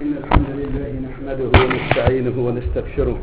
إن الحمد لله نحمده ونستعينه ونستغفره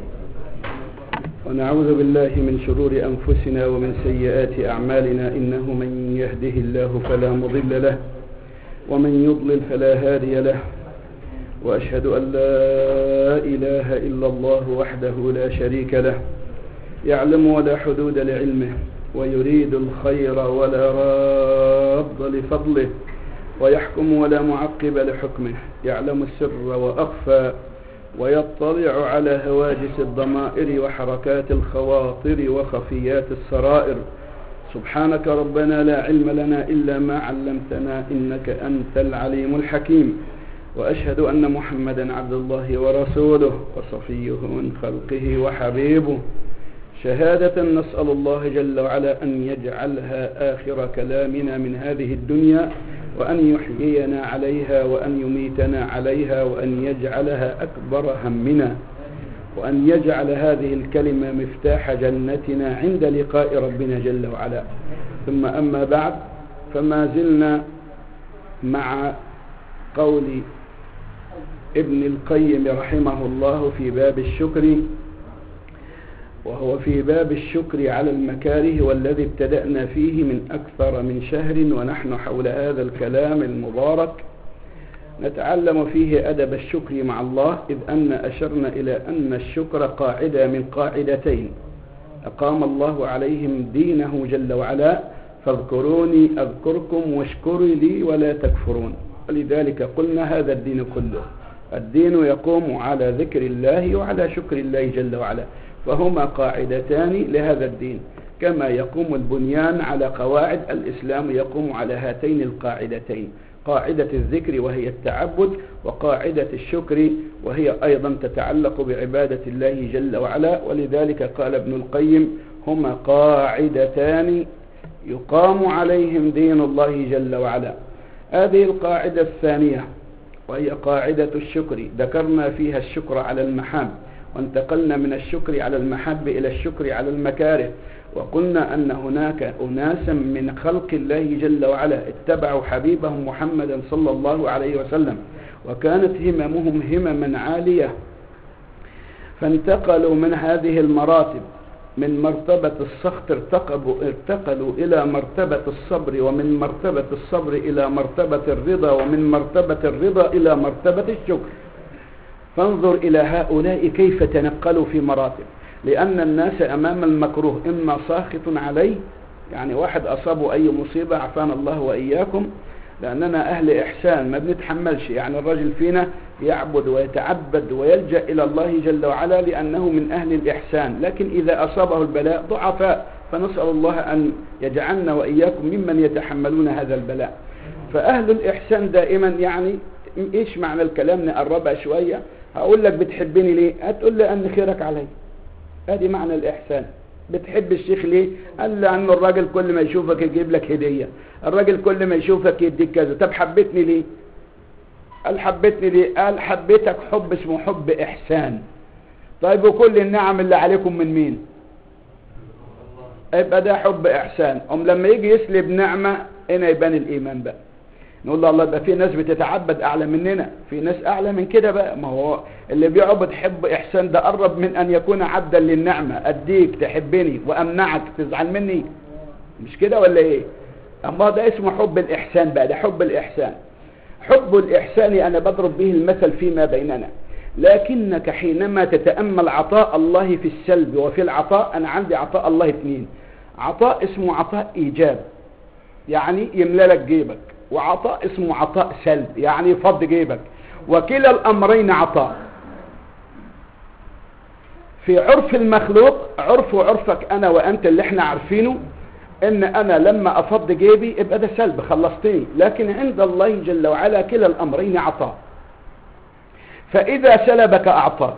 ونعوذ بالله من شرور أنفسنا ومن سيئات أعمالنا إنه من يهده الله فلا مضل له ومن يضلل فلا هادي له وأشهد أن لا إله إلا الله وحده لا شريك له يعلم ولا حدود لعلمه ويريد الخير ولا راد لفضله ويحكم ولا معقب لحكمه يعلم السر وأخفى ويطلع على هواجس الضمائر وحركات الخواطر وخفيات السرائر سبحانك ربنا لا علم لنا إلا ما علمتنا إنك أنت العليم الحكيم وأشهد أن محمدا عبد الله ورسوله وصفيه من خلقه وحبيبه شهادة نسأل الله جل وعلا أن يجعلها آخر كلامنا من هذه الدنيا وأن يحيينا عليها وأن يميتنا عليها وأن يجعلها أكبر همنا وأن يجعل هذه الكلمة مفتاح جنتنا عند لقاء ربنا جل وعلا ثم أما بعد فما زلنا مع قول ابن القيم رحمه الله في باب الشكر وهو في باب الشكر على المكاره والذي ابتدأنا فيه من أكثر من شهر ونحن حول هذا الكلام المبارك نتعلم فيه أدب الشكر مع الله إذ أن أشرنا إلى أن الشكر قاعدة من قاعدتين أقام الله عليهم دينه جل وعلا فاذكروني أذكركم واشكروا لي ولا تكفرون ولذلك قلنا هذا الدين كله الدين يقوم على ذكر الله وعلى شكر الله جل وعلا فهما قاعدتان لهذا الدين كما يقوم البنيان على قواعد الإسلام يقوم على هاتين القاعدتين قاعدة الذكر وهي التعبد وقاعدة الشكر وهي أيضا تتعلق بعبادة الله جل وعلا ولذلك قال ابن القيم هما قاعدتان يقام عليهم دين الله جل وعلا هذه القاعدة الثانية وهي قاعدة الشكر ذكرنا فيها الشكر على المحام وانتقلنا من الشكر على المحب إلى الشكر على المكاره وقلنا أن هناك أناسا من خلق الله جل وعلا اتبعوا حبيبهم محمدا صلى الله عليه وسلم وكانت هممهم همما عالية فانتقلوا من هذه المراتب من مرتبة السخط ارتقبوا ارتقلوا إلى مرتبة الصبر ومن مرتبة الصبر إلى مرتبة الرضا ومن مرتبة الرضا إلى مرتبة الشكر فانظر إلى هؤلاء كيف تنقلوا في مراتب لأن الناس أمام المكروه إما ساخط عليه يعني واحد أصابه أي مصيبة عفانا الله وإياكم لأننا أهل إحسان ما بنتحملش يعني الرجل فينا يعبد ويتعبد ويلجأ إلى الله جل وعلا لأنه من أهل الإحسان لكن إذا أصابه البلاء ضعفاء فنسأل الله أن يجعلنا وإياكم ممن يتحملون هذا البلاء فأهل الإحسان دائما يعني إيش معنى الكلام نقربها شوية هقول لك بتحبني ليه هتقول لي أن خيرك علي ادي معنى الإحسان بتحب الشيخ ليه قال لأن الراجل كل ما يشوفك يجيب لك هدية الراجل كل ما يشوفك يديك كذا طب حبيتني ليه قال حبيتني ليه قال حبيتك حب اسمه حب إحسان طيب وكل النعم اللي عليكم من مين يبقى ده حب إحسان أم لما يجي يسلب نعمة هنا يبان الإيمان بقى نقول له الله يبقى في ناس بتتعبد اعلى مننا في ناس اعلى من كده بقى ما هو اللي بيعبد حب احسان ده قرب من ان يكون عبدا للنعمه اديك تحبني وامنعك تزعل مني مش كده ولا ايه اما ده اسمه حب الاحسان بقى ده حب الاحسان حب الاحسان انا بضرب به المثل فيما بيننا لكنك حينما تتامل عطاء الله في السلب وفي العطاء انا عندي عطاء الله اثنين عطاء اسمه عطاء ايجاب يعني يملى لك جيبك وعطاء اسمه عطاء سلب يعني فض جيبك وكلا الأمرين عطاء في عرف المخلوق عرف وعرفك أنا وأنت اللي احنا عارفينه ان انا لما افض جيبي يبقى ده سلب خلصتني لكن عند الله جل وعلا كلا الامرين عطاء فاذا سلبك اعطاك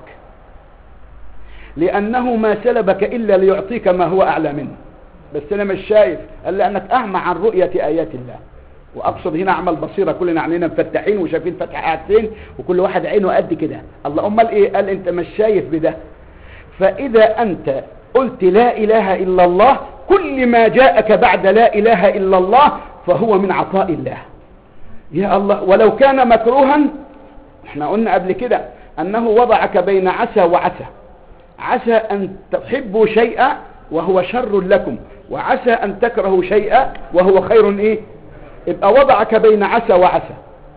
لانه ما سلبك الا ليعطيك ما هو اعلى منه بس انا مش شايف الا انك اعمى عن رؤية ايات الله واقصد هنا اعمال بصيرة كلنا عينينا مفتحين وشايفين فتح قاعدتين وكل واحد عينه قد كده الله امال ايه قال انت مش شايف بده فاذا انت قلت لا اله الا الله كل ما جاءك بعد لا اله الا الله فهو من عطاء الله يا الله ولو كان مكروها احنا قلنا قبل كده انه وضعك بين عسى وعسى عسى ان تحبوا شيئا وهو شر لكم وعسى ان تكرهوا شيئا وهو خير ايه يبقى وضعك بين عسى وعسى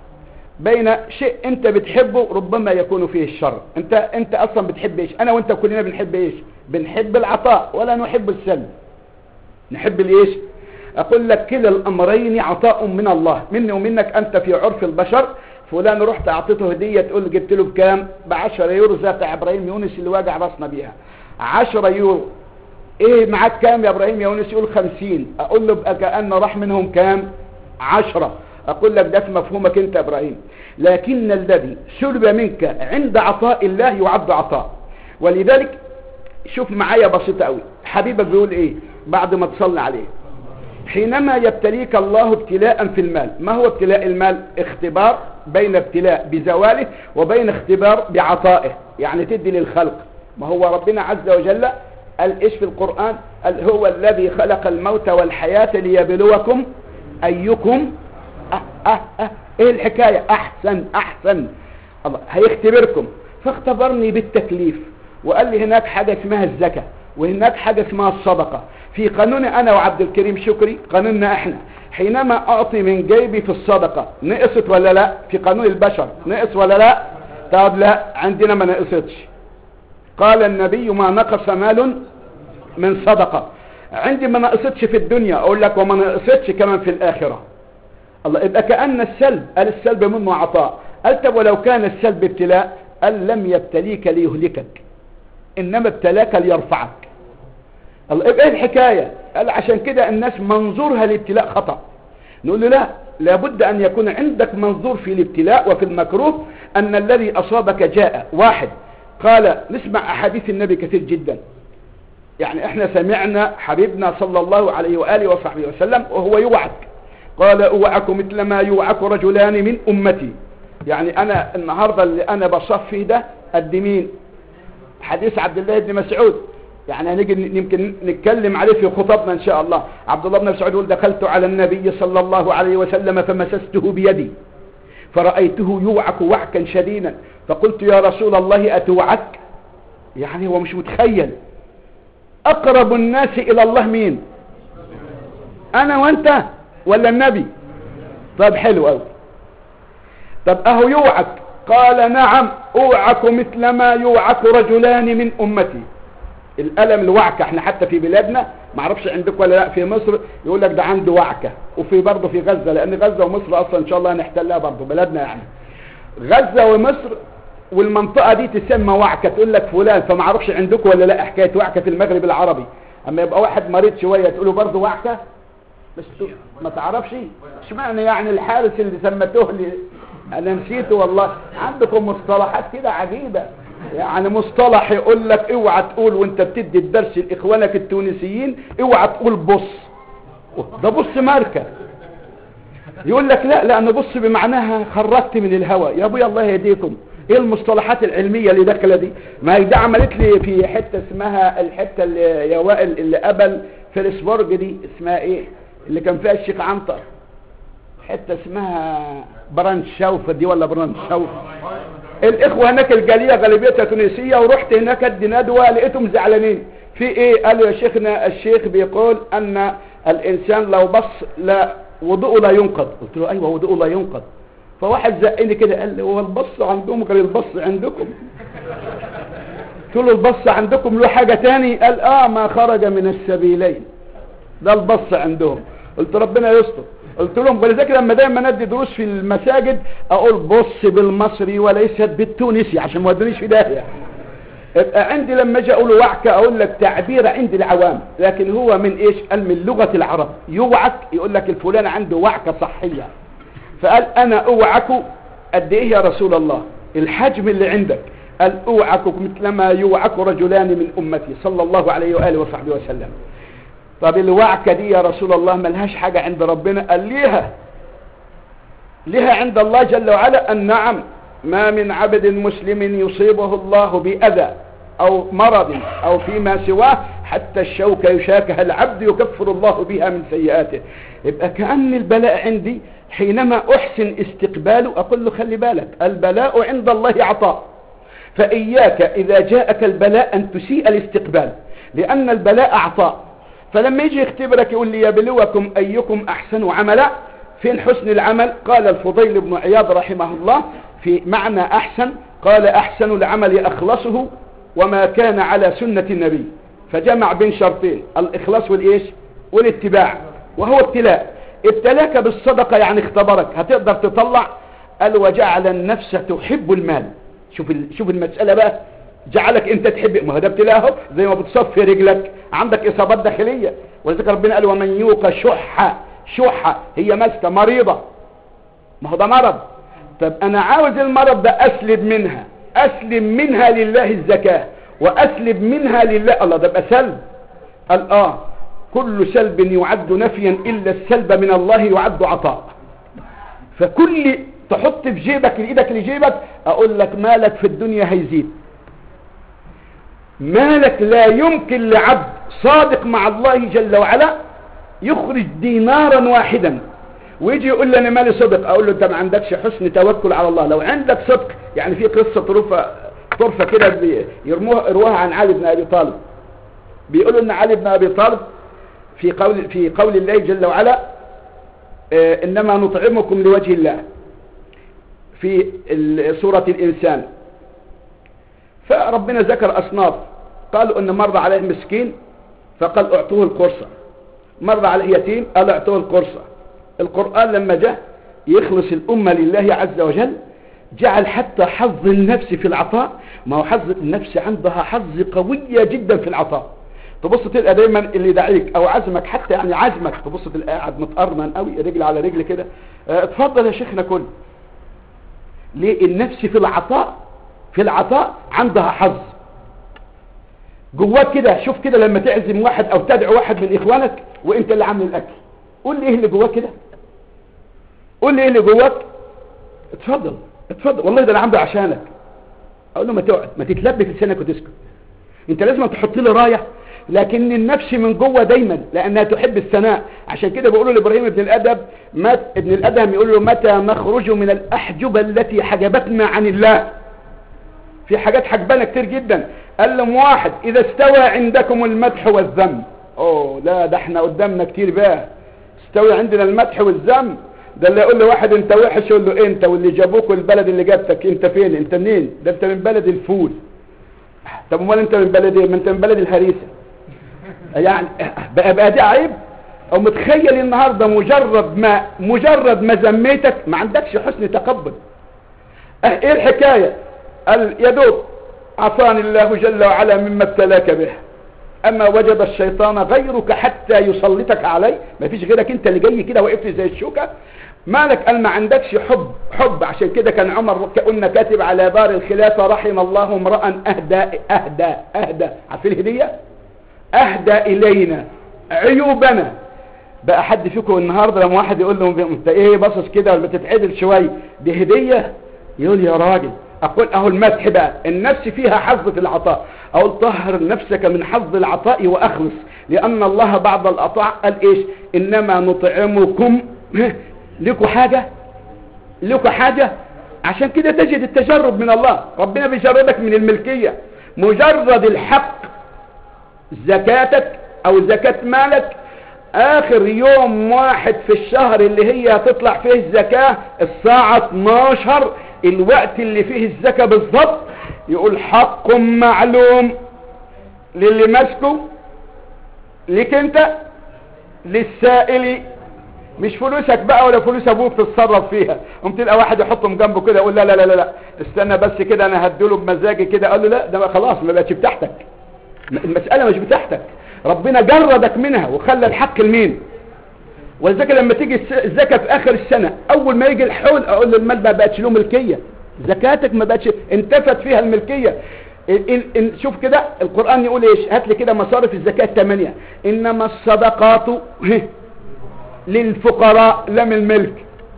بين شيء انت بتحبه ربما يكون فيه الشر انت انت اصلا بتحب ايش انا وانت كلنا بنحب ايش بنحب العطاء ولا نحب السلب نحب الايش اقول لك كلا الامرين عطاء من الله مني ومنك انت في عرف البشر فلان رحت اعطيته هديه تقول جبت له بكام ب 10 يورو زي بتاع ابراهيم يونس اللي واجع راسنا بيها 10 يورو ايه معاك كام يا ابراهيم يا يونس يقول 50 اقول له بقى كان راح منهم كام 10 اقول لك ده في مفهومك انت يا ابراهيم لكن الذي سلب منك عند عطاء الله يعد عطاء ولذلك شوف معايا بسيطه قوي حبيبك بيقول ايه بعد ما تصلي عليه حينما يبتليك الله ابتلاء في المال ما هو ابتلاء المال اختبار بين ابتلاء بزواله وبين اختبار بعطائه يعني تدي للخلق ما هو ربنا عز وجل قال ايش في القرآن قال هو الذي خلق الموت والحياة ليبلوكم ايكم أه أه أه ايه الحكاية احسن احسن الله هيختبركم فاختبرني بالتكليف وقال لي هناك حاجة اسمها الزكاة وهناك حاجة اسمها الصدقة في قانوني انا وعبد الكريم شكري قانوننا احنا حينما اعطي من جيبي في الصدقة نقصت ولا لا في قانون البشر نقص ولا لا طب لا عندنا ما نقصتش قال النبي ما نقص مال من صدقة عندي ما نقصتش في الدنيا اقول لك وما نقصتش كمان في الاخرة الله يبقى كأن السلب قال السلب منه عطاء قال طب ولو كان السلب ابتلاء قال لم يبتليك ليهلكك انما ابتلاك ليرفعك الله يبقى ايه الحكاية قال عشان كده الناس منظورها الابتلاء خطأ نقول له لا لابد ان يكون عندك منظور في الابتلاء وفي المكروه ان الذي اصابك جاء واحد قال نسمع احاديث النبي كثير جدا يعني احنا سمعنا حبيبنا صلى الله عليه وآله وصحبه وسلم وهو يوعك قال اوعك مثل ما يوعك رجلان من امتي يعني انا النهاردة اللي انا بصفي ده قد مين حديث عبد الله بن مسعود يعني هنيجي يمكن نتكلم عليه في خطبنا ان شاء الله عبد الله بن مسعود يقول دخلت على النبي صلى الله عليه وسلم فمسسته بيدي فرأيته يوعك وعكا شديدا فقلت يا رسول الله أتوعك يعني هو مش متخيل أقرب الناس إلى الله مين أنا وأنت ولا النبي طب حلو أوي طب أهو يوعك قال نعم أوعك مثل ما يوعك رجلان من أمتي الألم الوعكة احنا حتى في بلادنا ما اعرفش عندك ولا لا في مصر يقول لك ده عنده وعكة وفي برضه في غزة لأن غزة ومصر أصلا إن شاء الله هنحتلها برضه بلادنا يعني غزة ومصر والمنطقة دي تسمى وعكة تقول لك فلان فما اعرفش عندكم ولا لا حكاية وعكة في المغرب العربي اما يبقى واحد مريض شوية تقوله برضه وعكة بس ما تعرفش اشمعنى يعني الحارس اللي سمتوه لي انا نسيته والله عندكم مصطلحات كده عجيبة يعني مصطلح يقول لك اوعى تقول وانت بتدي الدرس لاخوانك التونسيين اوعى تقول بص ده بص ماركة يقول لك لا لا انا بص بمعناها خرجت من الهوى يا ابويا الله يهديكم ايه المصطلحات العلمية اللي داخله دي ما هي دي عملت لي في حتة اسمها الحتة اللي يا وائل اللي قبل فيلسبورج دي اسمها ايه اللي كان فيها الشيخ عنتر حتة اسمها برانش شوفة دي ولا برانش شوفة الاخوة هناك الجالية غالبيتها تونسية ورحت هناك ادي ندوة لقيتهم زعلانين في ايه قالوا يا شيخنا الشيخ بيقول ان الانسان لو بص لا وضوءه لا ينقض قلت له ايوه وضوءه لا ينقض فواحد زقني كده قال لي هو البص عندهم غير البص عندكم قلت له البص عندكم له حاجة تاني قال اه ما خرج من السبيلين ده البص عندهم قلت ربنا يستر قلت لهم ولذلك لما دايما ندي دروس في المساجد اقول بص بالمصري وليست بالتونسي عشان ما ودنيش في داهيه يبقى عندي لما اجي اقول وعكه اقول لك تعبير عند العوام لكن هو من ايش قال من لغه العرب يوعك يقول لك الفلان عنده وعكه صحيه فقال انا اوعك قد ايه يا رسول الله الحجم اللي عندك قال اوعك مثلما يوعك رجلان من امتي صلى الله عليه واله وصحبه وسلم طب الوعكة دي يا رسول الله ملهاش حاجة عند ربنا قال ليها ليها عند الله جل وعلا أن نعم ما من عبد مسلم يصيبه الله بأذى أو مرض أو فيما سواه حتى الشوكة يشاكها العبد يكفر الله بها من سيئاته يبقى كأن البلاء عندي حينما احسن استقباله اقول له خلي بالك البلاء عند الله عطاء فاياك اذا جاءك البلاء ان تسيء الاستقبال لان البلاء عطاء فلما يجي يختبرك يقول لي يبلوكم ايكم احسن عملا فين حسن العمل قال الفضيل بن عياض رحمه الله في معنى احسن قال احسن العمل اخلصه وما كان على سنة النبي فجمع بين شرطين الاخلاص والايش والاتباع وهو ابتلاء ابتلاك بالصدقة يعني اختبرك هتقدر تطلع قال وجعل النفس تحب المال شوف شوف المسألة بقى جعلك انت تحب ما هو ده ابتلاء زي ما بتصفي رجلك عندك اصابات داخلية ولذلك ربنا قال ومن يوق شح شح هي مسكة مريضة ما هو ده مرض طب انا عاوز المرض ده اسلب منها اسلب منها لله الزكاة واسلب منها لله الله ده يبقى سلب قال اه كل سلب يعد نفيا الا السلب من الله يعد عطاء فكل تحط في جيبك ايدك لجيبك اقول لك مالك في الدنيا هيزيد مالك لا يمكن لعبد صادق مع الله جل وعلا يخرج دينارا واحدا ويجي يقول لي انا مالي صدق اقول له انت ما عندكش حسن توكل على الله لو عندك صدق يعني في قصه طرفه طرفه كده يرموها يروها عن علي بن ابي طالب بيقولوا ان علي بن ابي طالب في قول في قول الله جل وعلا آه انما نطعمكم لوجه الله في سوره الانسان فربنا ذكر اصناف قالوا ان مر عليه مسكين فقال اعطوه القرصه مر عليه يتيم قال اعطوه القرصه القرآن لما جاء يخلص الأمة لله عز وجل جعل حتى حظ النفس في العطاء ما هو حظ النفس عندها حظ قوية جدا في العطاء تبص تلقى دايما اللي يدعيك او عزمك حتى يعني عزمك تبص تلقى قاعد متأرمن قوي رجل على رجل كده اه اتفضل يا شيخنا كل ليه النفس في العطاء في العطاء عندها حظ جواك كده شوف كده لما تعزم واحد او تدعو واحد من اخوانك وانت اللي عامل الاكل قول لي ايه اللي جواك كده قول لي ايه اللي جواك اتفضل اتفضل والله ده انا عامله عشانك اقول له ما تقعد ما تتلبك لسانك وتسكت انت لازم تحط لي رايه لكن النفس من جوه دايما لانها تحب الثناء عشان كده بيقولوا لابراهيم ابن الادب مات ابن الادهم يقول له متى نخرج من الاحجبه التي حجبتنا عن الله في حاجات حجبانه كتير جدا قال لهم واحد اذا استوى عندكم المدح والذم اوه لا ده احنا قدامنا كتير بقى استوي عندنا المدح والذم ده اللي يقول له واحد انت وحش يقول له إيه انت واللي جابوك البلد اللي جابتك انت فين انت منين ده انت من بلد الفول طب امال انت من بلد ايه ما انت من بلد الهريسه يعني بقى بقى دي عيب او متخيل النهارده مجرد ما مجرد ما ذميتك ما عندكش حسن تقبل اه ايه الحكايه قال يا دوب عصاني الله جل وعلا مما ابتلاك به اما وجد الشيطان غيرك حتى يسلطك عليه ما فيش غيرك انت اللي جاي كده وقفت زي الشوكه مالك قال ما عندكش حب حب عشان كده كان عمر قلنا كاتب على دار الخلافه رحم الله امرا اهدى اهدى اهدى عارفين الهديه اهدى الينا عيوبنا بقى حد فيكم النهارده لما واحد يقول له انت ايه باصص كده ولا بتتعدل شويه دي هديه يقول يا راجل اقول اهو المدح بقى النفس فيها حظ في العطاء اقول طهر نفسك من حظ العطاء واخلص لان الله بعد العطاء قال ايش انما نطعمكم لكم حاجة لكم حاجة عشان كده تجد التجرب من الله ربنا بيجردك من الملكية مجرد الحق زكاتك او زكاة مالك اخر يوم واحد في الشهر اللي هي هتطلع فيه الزكاة الساعة 12 الوقت اللي فيه الزكاة بالضبط يقول حق معلوم للي ماسكه ليك انت للسائل مش فلوسك بقى ولا فلوس ابوك تتصرف فيها قمت تلقى واحد يحطهم جنبه كده يقول لا لا لا لا استنى بس كده انا هديله بمزاجي كده قال له لا ده خلاص ما بقتش بتاعتك المسألة مش بتاعتك ربنا جردك منها وخلى الحق لمين ولذلك لما تيجي الزكاة في اخر السنة اول ما يجي الحول اقول له المال ما بقتش له ملكية زكاتك ما بقتش انتفت فيها الملكية إن إن شوف كده القرآن يقول ايش هات لي كده مصارف الزكاة ثمانية انما الصدقات للفقراء لم الملك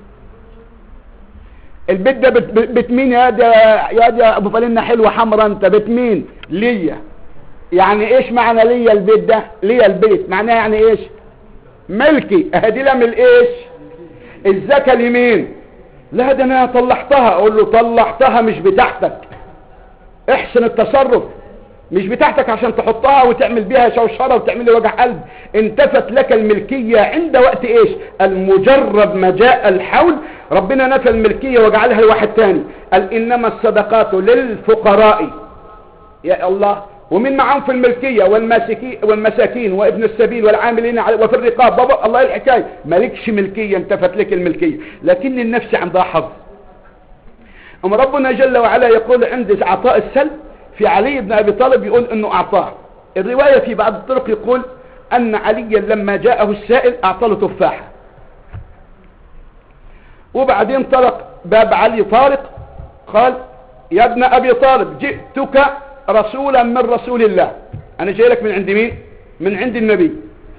البيت ده بيت مين يا دي يا دي ابو فلنة حلوة حمرا انت بيت مين ليا يعني ايش معنى ليا البيت ده ليا البيت معناه يعني ايش ملكي اهدي لم الايش الزكاة لمين لا ده انا طلعتها اقول له طلعتها مش بتاعتك احسن التصرف مش بتاعتك عشان تحطها وتعمل بيها شوشرة وتعمل لي وجع قلب انتفت لك الملكية عند وقت ايش المجرد ما جاء الحول ربنا نفى الملكية وجعلها لواحد تاني قال انما الصدقات للفقراء يا الله ومن معهم في الملكية والماسكين, والمساكين وابن السبيل والعاملين وفي الرقاب بابا الله الحكاية مالكش ملكية انتفت لك الملكية لكن النفس عندها حظ أما ربنا جل وعلا يقول عند عطاء السلب في علي بن أبي طالب يقول أنه أعطاه الرواية في بعض الطرق يقول أن عليا لما جاءه السائل أعطى له تفاحة وبعدين طرق باب علي طارق قال يا ابن أبي طالب جئتك رسولا من رسول الله أنا جاي لك من عند مين من عند النبي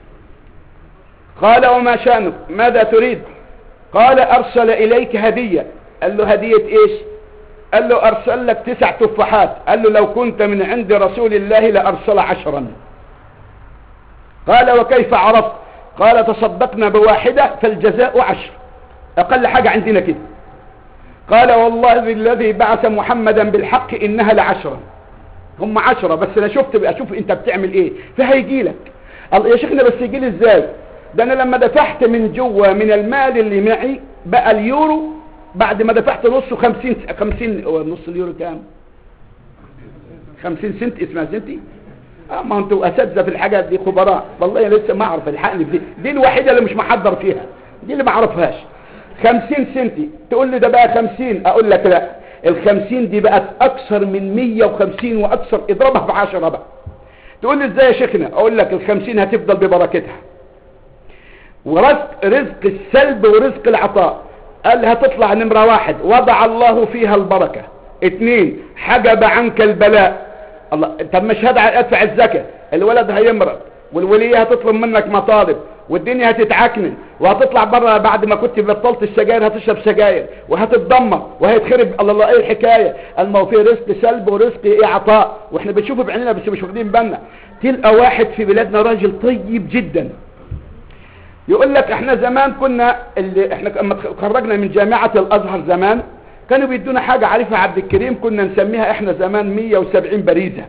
قال وما شأنك ماذا تريد قال أرسل إليك هدية قال له هدية إيش قال له أرسل لك تسع تفاحات قال له لو كنت من عند رسول الله لأرسل عشرا قال وكيف عرفت قال تصدقنا بواحدة فالجزاء عشر أقل حاجة عندنا كده قال والله الذي بعث محمدا بالحق إنها لعشرا هم عشرة بس انا شفت اشوف انت بتعمل ايه فهيجي لك يا شيخنا بس يجي لي ازاي ده انا لما دفعت من جوه من المال اللي معي بقى اليورو بعد ما دفعت نصه خمسين خمسين نص اليورو كام خمسين سنت اسمها سنتي اه ما انتوا اساتذه في الحاجات دي خبراء والله لسه ما اعرف الحقني في دي دي الوحيده اللي مش محضر فيها دي اللي ما اعرفهاش خمسين سنتي تقول لي ده بقى خمسين اقول لك لا الخمسين دي بقت اكثر من مية وخمسين واكثر اضربها بعشرة بقى تقول لي ازاي يا شيخنا اقول لك الخمسين هتفضل ببركتها ورزق رزق السلب ورزق العطاء قال هتطلع نمرة واحد وضع الله فيها البركة اتنين حجب عنك البلاء الله طب مش هدع ادفع الزكاة الولد هيمرض والولية هتطلب منك مطالب والدنيا هتتعكنن وهتطلع بره بعد ما كنت بطلت السجاير هتشرب سجاير وهتتدمر وهيتخرب الله الله ايه الحكايه المو في رزق سلب ورزق ايه عطاء واحنا بنشوفه بعيننا بس مش واخدين بالنا تلقى واحد في بلادنا راجل طيب جدا يقول لك احنا زمان كنا اللي احنا لما خرجنا من جامعه الازهر زمان كانوا بيدونا حاجه عارفها عبد الكريم كنا نسميها احنا زمان 170 بريزه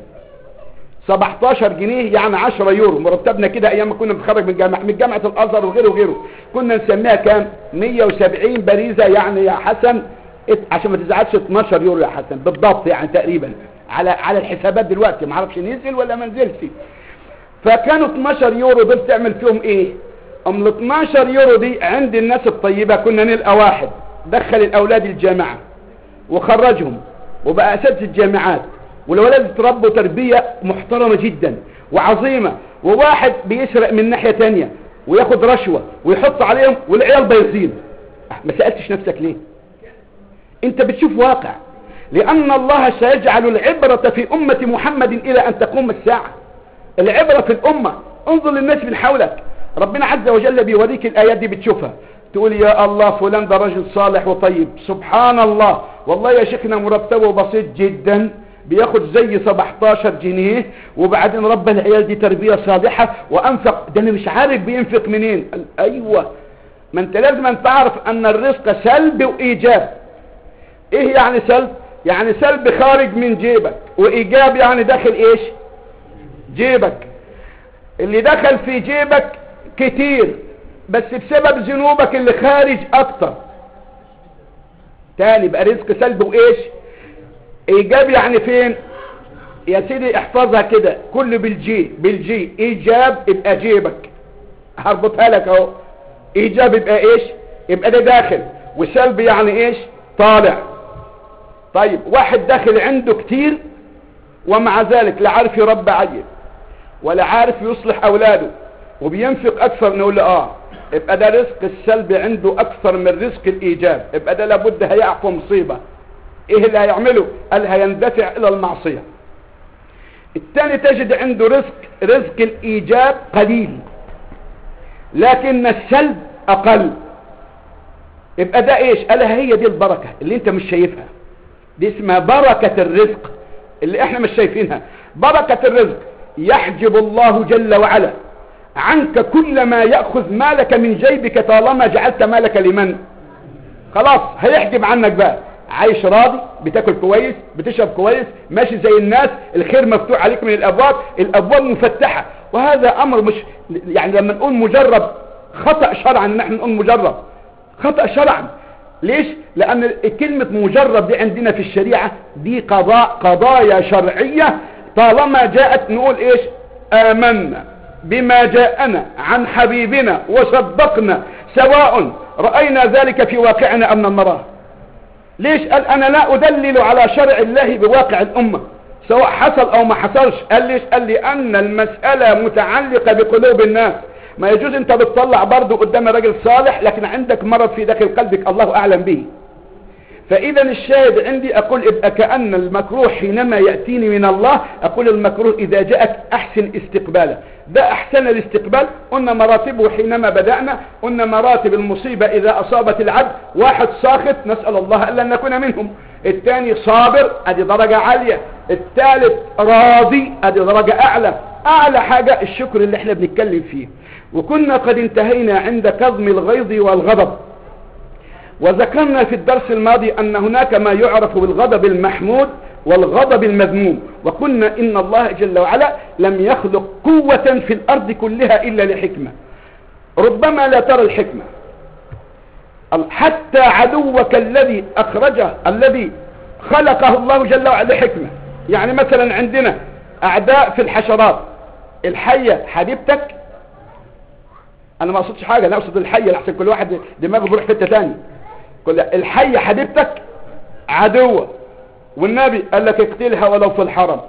17 جنيه يعني 10 يورو مرتبنا كده ايام ما كنا بنتخرج من جامعه من جامعه الازهر وغيره وغيره كنا نسميها كام 170 باريزه يعني يا حسن عشان ما تزعلش 12 يورو يا حسن بالضبط يعني تقريبا على على الحسابات دلوقتي ما اعرفش نزل ولا ما نزلش فكانوا 12 يورو دول تعمل فيهم ايه ام ال 12 يورو دي عند الناس الطيبه كنا نلقى واحد دخل الاولاد الجامعه وخرجهم وبقى اساتذه الجامعات والولاد اتربوا تربية محترمة جدا وعظيمة وواحد بيسرق من ناحية تانية وياخد رشوة ويحط عليهم والعيال بايظين ما سألتش نفسك ليه انت بتشوف واقع لأن الله سيجعل العبرة في أمة محمد إلى أن تقوم الساعة العبرة في الأمة انظر للناس من حولك ربنا عز وجل بيوريك الآيات دي بتشوفها تقول يا الله فلان ده رجل صالح وطيب سبحان الله والله يا شيخنا مرتبه بسيط جدا بياخد زي 17 جنيه وبعدين رب العيال دي تربية صالحة وانفق ده انا مش عارف بينفق منين قال ايوه ما انت لازم أن تعرف ان الرزق سلب وايجاب ايه يعني سلب يعني سلب خارج من جيبك وايجاب يعني داخل ايش جيبك اللي دخل في جيبك كتير بس بسبب ذنوبك اللي خارج اكتر تاني بقى رزق سلب وايش ايجاب يعني فين يا سيدي احفظها كده كل بالجي بالجي ايجاب يبقى جيبك هربطها لك اهو ايجاب يبقى ايش يبقى ده داخل وسلب يعني ايش طالع طيب واحد داخل عنده كتير ومع ذلك لا عارف يربى عيل ولا عارف يصلح اولاده وبينفق اكثر نقول له اه يبقى ده رزق السلب عنده اكثر من رزق الايجاب يبقى ده لابد هيقع في مصيبه ايه اللي هيعمله قال هيندفع الى المعصية الثاني تجد عنده رزق رزق الايجاب قليل لكن السلب اقل يبقى ده ايش قال هي دي البركة اللي انت مش شايفها دي اسمها بركة الرزق اللي احنا مش شايفينها بركة الرزق يحجب الله جل وعلا عنك كل ما يأخذ مالك من جيبك طالما جعلت مالك لمن خلاص هيحجب عنك بقى عايش راضي بتاكل كويس بتشرب كويس ماشي زي الناس الخير مفتوح عليك من الابواب الابواب مفتحة وهذا امر مش يعني لما نقول مجرب خطأ شرعا ان احنا نقول مجرب خطأ شرعا ليش لان كلمة مجرب دي عندنا في الشريعة دي قضاء قضايا شرعية طالما جاءت نقول ايش امنا بما جاءنا عن حبيبنا وصدقنا سواء رأينا ذلك في واقعنا ام لم نراه ليش قال انا لا ادلل على شرع الله بواقع الامة سواء حصل او ما حصلش قال ليش قال لي ان المسألة متعلقة بقلوب الناس ما يجوز انت بتطلع برضه قدام راجل صالح لكن عندك مرض في داخل قلبك الله اعلم به فاذا الشاهد عندي اقول ابقى كأن المكروه حينما يأتيني من الله اقول المكروه اذا جاءك احسن استقباله ده احسن الاستقبال قلنا مراتبه حينما بدأنا قلنا مراتب المصيبة اذا اصابت العبد واحد ساخط نسأل الله الا نكون منهم الثاني صابر ادي درجة عالية الثالث راضي ادي درجة اعلى اعلى حاجة الشكر اللي احنا بنتكلم فيه وكنا قد انتهينا عند كظم الغيظ والغضب وذكرنا في الدرس الماضي أن هناك ما يعرف بالغضب المحمود والغضب المذموم وقلنا إن الله جل وعلا لم يخلق قوة في الأرض كلها إلا لحكمة ربما لا ترى الحكمة حتى عدوك الذي أخرجه الذي خلقه الله جل وعلا لحكمة يعني مثلا عندنا أعداء في الحشرات الحية حبيبتك أنا ما أقصدش حاجة أنا أقصد الحية لحسن كل واحد دماغه بيروح حتة تاني كل الحية حبيبتك عدوة والنبي قال لك اقتلها ولو في الحرم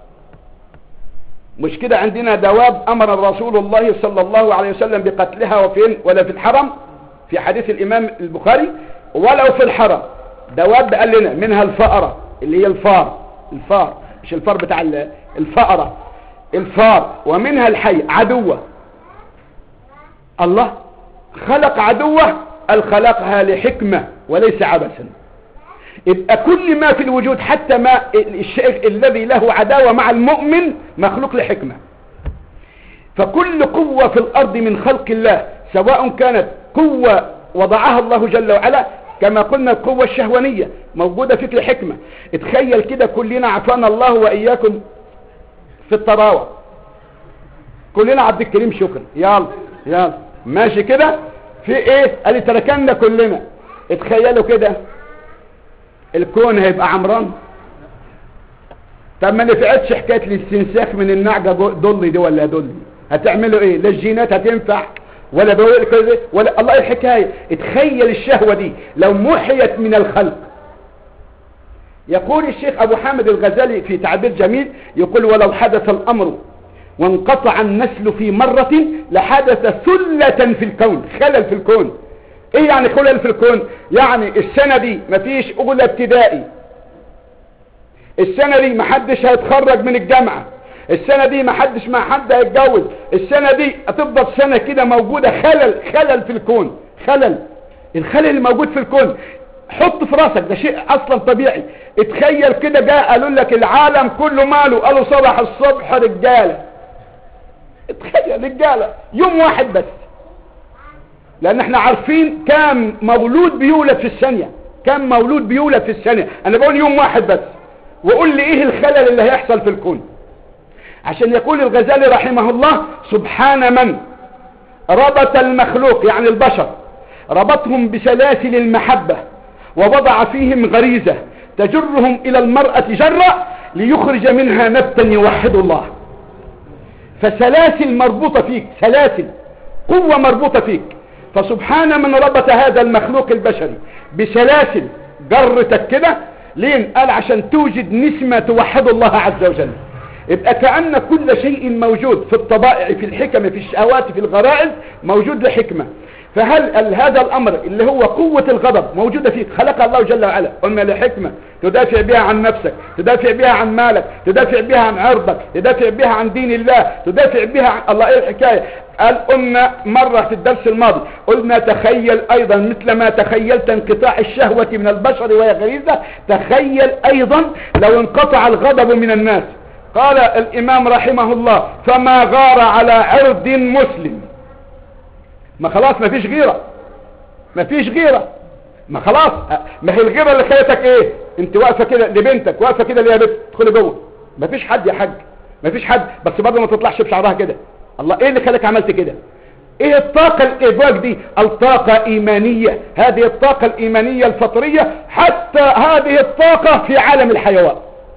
مش كده عندنا دواب امر رسول الله صلى الله عليه وسلم بقتلها وفين ولا في الحرم في حديث الامام البخاري ولو في الحرم دواب قال لنا منها الفأرة اللي هي الفار الفار مش الفار بتاع الفأرة الفار ومنها الحي عدوة الله خلق عدوة الخلقها لحكمة وليس عبثا يبقى كل ما في الوجود حتى ما الشيء الذي له عداوة مع المؤمن مخلوق لحكمة فكل قوة في الأرض من خلق الله سواء كانت قوة وضعها الله جل وعلا كما قلنا القوة الشهوانية موجودة فيك لحكمة اتخيل كده كلنا عفانا الله وإياكم في الطراوة كلنا عبد الكريم شكرا يلا يلا ماشي كده في ايه قال تركنا كلنا اتخيلوا كده الكون هيبقى عمران طب ما نفعتش حكايه الاستنساخ من النعجه ضلي دي ولا ضلي هتعملوا ايه لا الجينات هتنفع ولا بقول كده ولا الله الحكايه اتخيل الشهوه دي لو محيت من الخلق يقول الشيخ ابو حامد الغزالي في تعبير جميل يقول ولو حدث الامر وانقطع النسل في مرة لحدث ثلة في الكون خلل في الكون ايه يعني خلل في الكون يعني السنة دي مفيش اولى ابتدائي السنة دي محدش هيتخرج من الجامعة السنة دي محدش مع حد هيتجوز السنة دي هتفضل سنة كده موجودة خلل خلل في الكون خلل الخلل اللي موجود في الكون حط في راسك ده شيء اصلا طبيعي اتخيل كده جاء قالوا لك العالم كله ماله قالوا صباح الصبح رجاله اتخيل رجاله يوم واحد بس لان احنا عارفين كام مولود بيولد في الثانيه كام مولود بيولد في الثانيه انا بقول يوم واحد بس وقول لي ايه الخلل اللي هيحصل في الكون عشان يقول الغزالي رحمه الله سبحان من ربط المخلوق يعني البشر ربطهم بسلاسل المحبة ووضع فيهم غريزة تجرهم الى المرأة جرة ليخرج منها نبتا يوحد الله فسلاسل مربوطة فيك سلاسل قوة مربوطة فيك فسبحان من ربط هذا المخلوق البشري بسلاسل جرتك كده لين قال عشان توجد نسمة توحد الله عز وجل يبقى كأن كل شيء موجود في الطبائع في الحكم في الشهوات في الغرائز موجود لحكمة فهل هذا الامر اللي هو قوة الغضب موجودة فيك خلق الله جل وعلا قلنا لحكمة تدافع بها عن نفسك تدافع بها عن مالك تدافع بها عن عرضك تدافع بها عن دين الله تدافع بها عن الله ايه الحكاية قال قلنا مرة في الدرس الماضي قلنا تخيل ايضا مثل ما تخيلت انقطاع الشهوة من البشر وهي غريزة تخيل ايضا لو انقطع الغضب من الناس قال الامام رحمه الله فما غار على عرض مسلم ما خلاص ما فيش غيرة ما فيش غيرة ما خلاص ما هي الغيرة اللي خلتك ايه انت واقفة كده لبنتك واقفة كده ليه يا بنت ادخلي جوه ما فيش حد يا حاج ما فيش حد بس برضه ما تطلعش بشعرها كده الله ايه اللي خلاك عملت كده ايه الطاقة الابواج دي الطاقة ايمانية هذه الطاقة الايمانية الفطرية حتى هذه الطاقة في عالم الحيوان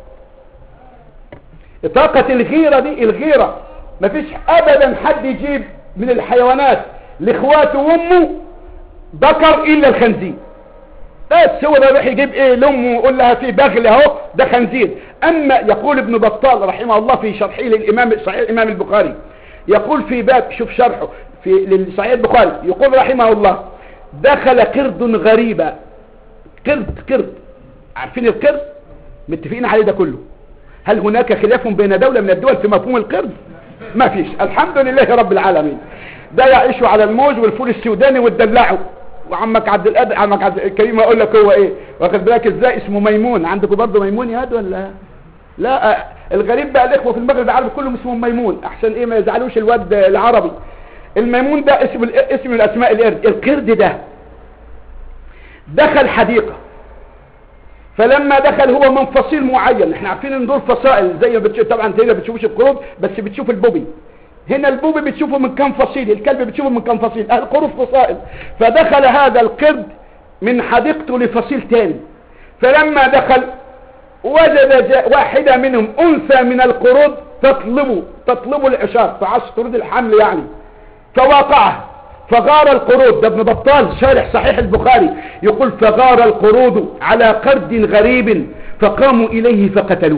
طاقة الغيرة دي الغيرة مفيش ابدا حد يجيب من الحيوانات لاخواته وامه ذكر الا الخنزير بس هو ده يروح يجيب ايه لامه ويقول لها في بغل اهو ده خنزير اما يقول ابن بطال رحمه الله في شرحه للامام صحيح الامام البخاري يقول في باب شوف شرحه في لصحيح البخاري يقول رحمه الله دخل قرد غريبة قرد قرد عارفين القرد متفقين عليه ده كله هل هناك خلاف بين دولة من الدول في مفهوم القرد ما فيش الحمد لله رب العالمين ده يعيش على الموز والفول السوداني والدلعه وعمك عبد القادر عمك عبد الكريم اقول لك هو ايه واخد بالك ازاي اسمه ميمون عندكم برضه ميمون يا هاد ولا لا الغريب بقى الاخوه في المغرب العربي كلهم اسمهم ميمون احسن ايه ما يزعلوش الواد العربي الميمون ده اسم اسم من اسماء القرد القرد ده دخل حديقه فلما دخل هو من فصيل معين احنا عارفين ان دول فصائل زي ما بتشوف طبعا انت هنا بتشوفش القرود بس بتشوف البوبي هنا البوبي بتشوفه من كم فصيل الكلب بتشوفه من كم فصيل القرود فصائل فدخل هذا القرد من حديقته لفصيل تاني فلما دخل وجد واحدة منهم انثى من القرود تطلب تطلب العشاق فعش طرود الحمل يعني فواقعه فغار القرود ده ابن بطال شارح صحيح البخاري يقول فغار القرود على قرد غريب فقاموا إليه فقتلوه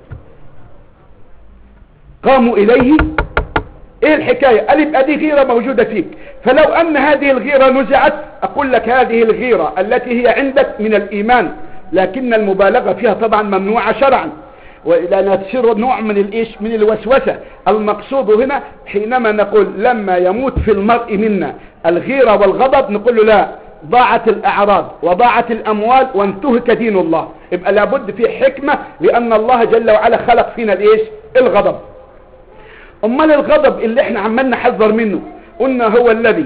قاموا إليه ايه الحكاية قال يبقى دي غيرة موجودة فيك فلو ان هذه الغيرة نزعت اقول لك هذه الغيرة التي هي عندك من الايمان لكن المبالغة فيها طبعا ممنوعة شرعا ولأنها تصير نوع من الإيش من الوسوسة المقصود هنا حينما نقول لما يموت في المرء منا الغيرة والغضب نقول له لا ضاعت الأعراض وضاعت الأموال وانتهك دين الله يبقى لابد في حكمة لأن الله جل وعلا خلق فينا الإيش الغضب أمال الغضب اللي احنا عمال نحذر منه قلنا هو الذي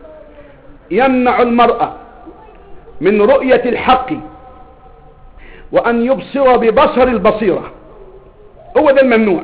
يمنع المرأة من رؤية الحق وأن يبصر ببصر البصيرة هو ده الممنوع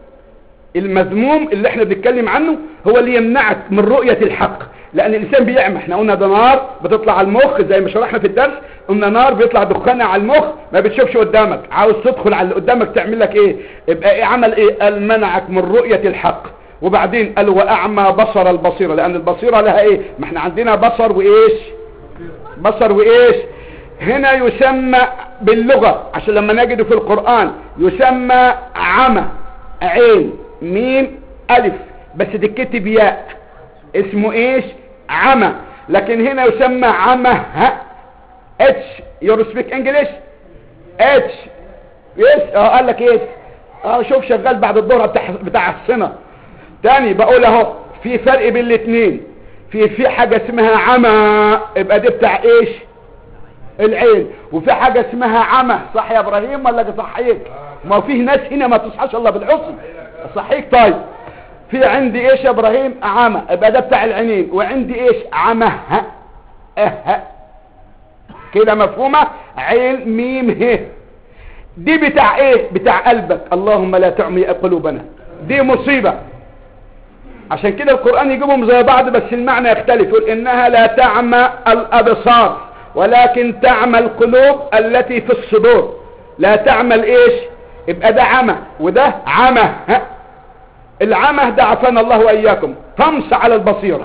المذموم اللي احنا بنتكلم عنه هو اللي يمنعك من رؤية الحق لان الانسان بيعمى احنا قلنا ده نار بتطلع على المخ زي ما شرحنا في الدرس قلنا نار بيطلع دخانها على المخ ما بتشوفش قدامك عاوز تدخل على اللي قدامك تعمل لك ايه يبقى ايه عمل ايه قال منعك من رؤية الحق وبعدين قال واعمى بصر البصيرة لان البصيرة لها ايه ما احنا عندنا بصر وايش بصر وايش هنا يسمى باللغة عشان لما نجده في القرآن يسمى عمى عين ميم ألف بس تتكتب ياء اسمه ايش عمى لكن هنا يسمى عمى ها اتش يور سبيك انجلش اتش يس اه قال لك ايش اه شوف شغال بعد الظهر بتاع بتاع السنه تاني بقول اهو في فرق بين الاثنين في في حاجه اسمها عمى يبقى دي بتاع ايش العين وفي حاجة اسمها عمى صح يا ابراهيم ولا صحيك ما فيه ناس هنا ما تصحاش الله بالحسن صحيك طيب في عندي ايش يا ابراهيم عمى يبقى ده بتاع العينين وعندي ايش عمى ها اه كده مفهومة عين ميم ه دي بتاع ايه بتاع قلبك اللهم لا تعمي قلوبنا دي مصيبة عشان كده القرآن يجيبهم زي بعض بس المعنى يختلف يقول انها لا تعمى الابصار ولكن تعمى القلوب التي في الصدور لا تعمل ايش يبقى ده عمى وده عمى ها العمى ده عفانا الله واياكم طمس على البصيرة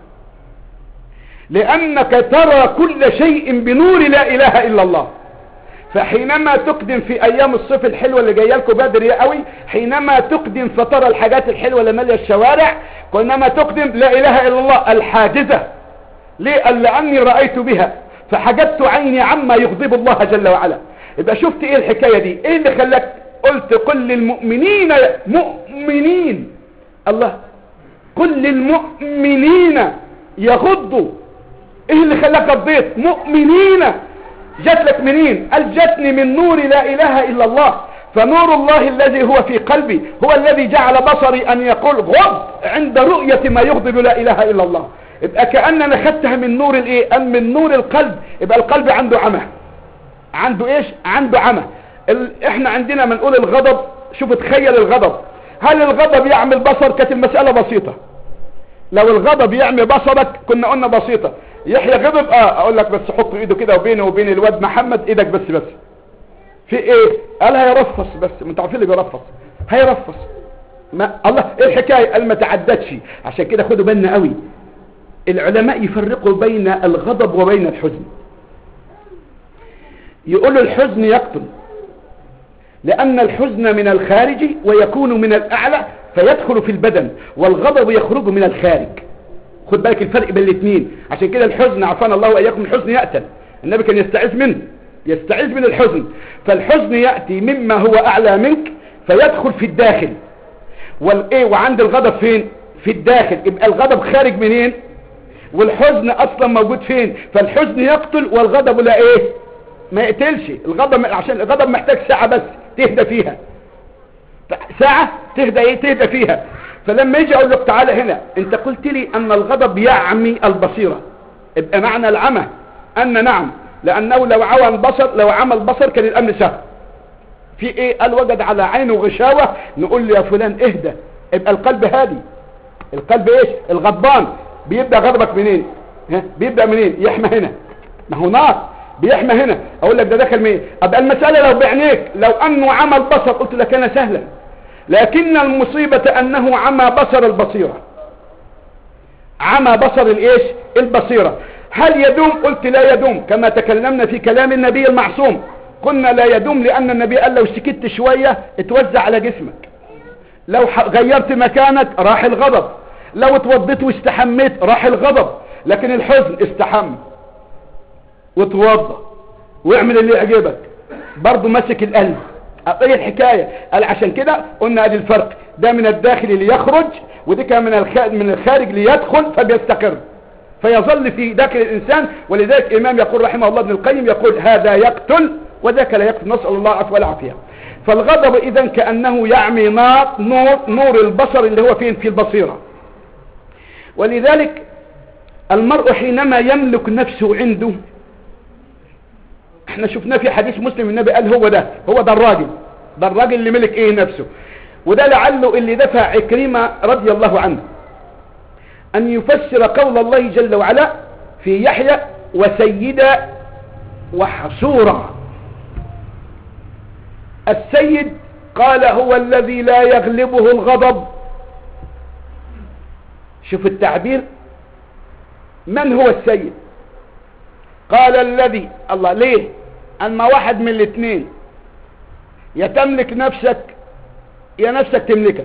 لانك ترى كل شيء بنور لا اله الا الله فحينما تقدم في ايام الصيف الحلوة اللي جايه لكم بدري قوي حينما تقدم فترى الحاجات الحلوة اللي ماليه الشوارع وانما تقدم لا اله الا الله الحاجزة ليه قال لاني رأيت بها فحجبت عيني عما يغضب الله جل وعلا يبقى شفت ايه الحكاية دي ايه اللي خلاك قلت قل للمؤمنين مؤمنين الله قل للمؤمنين يغضوا ايه اللي خلاك غضيت مؤمنين جات لك منين قال جاتني من نور لا اله الا الله فنور الله الذي هو في قلبي هو الذي جعل بصري ان يقول غض عند رؤية ما يغضب لا اله الا الله يبقى كأننا خدتها من نور الايه ام من نور القلب يبقى القلب عنده عمى عنده ايش عنده عمى ال... احنا عندنا من نقول الغضب شوف تخيل الغضب هل الغضب يعمل بصر كانت المسألة بسيطة لو الغضب يعمي بصرك كنا قلنا بسيطة يحيى غضب اه اقول لك بس حط ايده كده وبينه وبين الواد محمد ايدك بس بس في ايه قال هيرفص بس ما انت عارفين اللي بيرفص هيرفص ما الله ايه الحكايه قال ما تعدتش عشان كده خدوا بالنا قوي العلماء يفرقوا بين الغضب وبين الحزن يقولوا الحزن يقتل لأن الحزن من الخارج ويكون من الأعلى فيدخل في البدن والغضب يخرج من الخارج خد بالك الفرق بين الاثنين عشان كده الحزن عفانا الله وإياكم الحزن يقتل النبي كان يستعيذ منه يستعيذ من الحزن فالحزن يأتي مما هو أعلى منك فيدخل في الداخل والايه وعند الغضب فين في الداخل يبقى الغضب خارج منين والحزن اصلا موجود فين فالحزن يقتل والغضب لا ايه ما يقتلش الغضب عشان الغضب محتاج ساعة بس تهدى فيها ساعة تهدى ايه تهدى فيها فلما يجي اقول لك تعالى هنا انت قلت لي ان الغضب يعمي البصيرة يبقى معنى العمى ان نعم لانه لو عوى البصر لو عمى البصر كان الامر سهل في ايه قال وجد على عينه غشاوة نقول له يا فلان اهدى يبقى القلب هادي القلب ايش الغضبان بيبدأ غضبك منين ها؟ بيبدأ منين يحمى هنا ما هو نار بيحمى هنا اقول لك ده دخل مين ابقى المسألة لو بعينيك لو انه عمى البصر قلت لك انا سهلا لكن المصيبة انه عمى بصر البصيرة عمى بصر الايش البصيرة هل يدوم قلت لا يدوم كما تكلمنا في كلام النبي المعصوم قلنا لا يدوم لان النبي قال لو سكت شوية اتوزع على جسمك لو غيرت مكانك راح الغضب لو اتوضيت واستحميت راح الغضب لكن الحزن استحم وتوضى واعمل اللي يعجبك برضه ماسك القلب ايه الحكاية قال عشان كده قلنا ادي الفرق ده من الداخل ليخرج ودي كان من من الخارج ليدخل فبيستقر فيظل في داخل الانسان ولذلك امام يقول رحمه الله ابن القيم يقول هذا يقتل وذاك لا يقتل نسأل الله العفو والعافية فالغضب اذا كأنه يعمي نار نور, نور البصر اللي هو فين في البصيرة ولذلك المرء حينما يملك نفسه عنده احنا شفناه في حديث مسلم النبي قال هو ده هو ده الراجل ده الراجل اللي ملك ايه نفسه وده لعله اللي دفع عكرمة رضي الله عنه ان يفسر قول الله جل وعلا في يحيى وسيدا وحصورا السيد قال هو الذي لا يغلبه الغضب شوف التعبير من هو السيد قال الذي الله ليه اما واحد من الاثنين يا تملك نفسك يا نفسك تملكك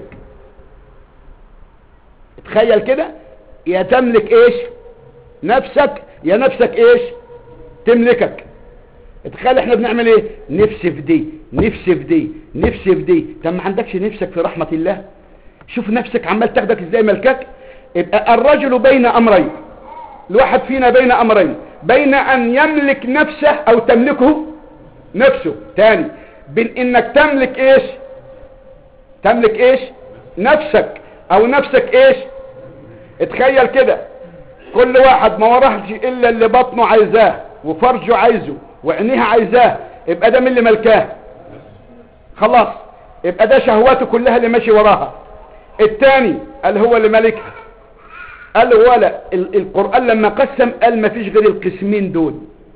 تخيل كده يا تملك ايش نفسك يا نفسك ايش تملكك تخيل احنا بنعمل ايه نفسي في دي نفسي في دي نفسي في دي طب ما عندكش نفسك في رحمة الله شوف نفسك عمال تاخدك ازاي ملكك يبقى الرجل بين امرين الواحد فينا بين امرين بين ان يملك نفسه او تملكه نفسه تاني بين انك تملك ايش تملك ايش نفسك او نفسك ايش اتخيل كده كل واحد ما وراهش الا اللي بطنه عايزاه وفرجه عايزه وعينيها عايزاه يبقى ده من اللي ملكاه خلاص يبقى ده شهواته كلها اللي ماشي وراها التاني قال هو اللي ملكها قال ولا القرآن لما قسم قال ما فيش غير القسمين دول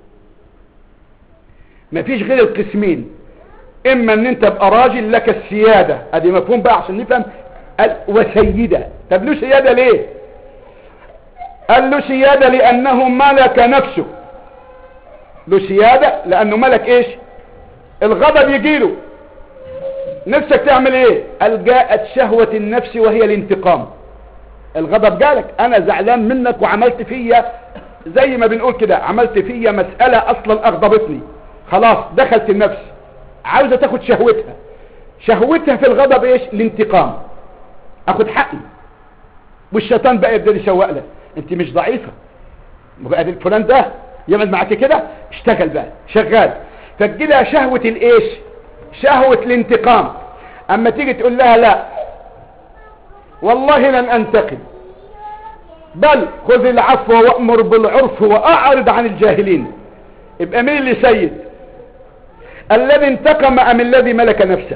ما فيش غير القسمين اما ان انت تبقى راجل لك السيادة ادي مفهوم بقى عشان نفهم قال وسيدة طب له سيادة ليه قال له سيادة لانه ملك نفسه له سيادة لانه ملك ايش الغضب يجيله نفسك تعمل ايه قال جاءت شهوة النفس وهي الانتقام الغضب جالك انا زعلان منك وعملت فيا زي ما بنقول كده عملت فيا مسألة اصلا اغضبتني خلاص دخلت النفس عاوزة تاخد شهوتها شهوتها في الغضب ايش الانتقام اخد حقي والشيطان بقى يبدأ يسوق لك انت مش ضعيفة بقى الفلان ده يعمل معاك كده اشتغل بقى شغال فتجيلها شهوة الايش شهوة الانتقام اما تيجي تقول لها لا والله لن انتقم بل خذ العفو وامر بالعرف واعرض عن الجاهلين يبقى مين اللي سيد الذي انتقم ام الذي ملك نفسه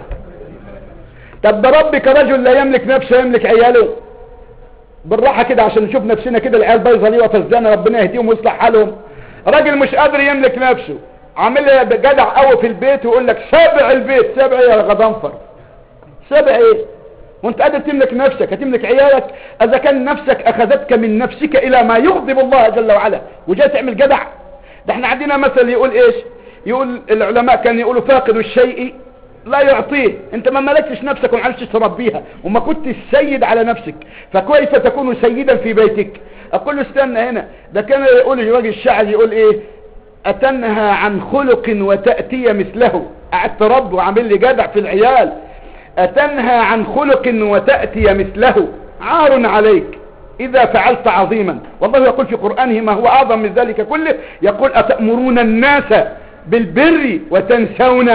طب ده ربك رجل لا يملك نفسه يملك عياله بالراحه كده عشان نشوف نفسنا كده العيال بايظه ليه وفزانه ربنا يهديهم ويصلح حالهم راجل مش قادر يملك نفسه عامل جدع قوي في البيت ويقول لك سابع البيت سابع يا غضنفر سابع ايه وانت قادر تملك نفسك هتملك عيالك اذا كان نفسك اخذتك من نفسك الى ما يغضب الله جل وعلا وجاي تعمل جدع ده احنا عندنا مثل يقول ايش يقول العلماء كانوا يقولوا فاقد الشيء لا يعطيه انت ما ملكتش نفسك وما عرفتش تربيها وما كنت السيد على نفسك فكيف تكون سيدا في بيتك اقول له استنى هنا ده كان يقول الراجل الشاعر يقول ايه اتنهى عن خلق وتأتي مثله قعدت رب وعامل لي جدع في العيال اتنهى عن خلق وتأتي مثله عار عليك اذا فعلت عظيما والله يقول في قرآنه ما هو اعظم من ذلك كله يقول اتأمرون الناس بالبر وتنسون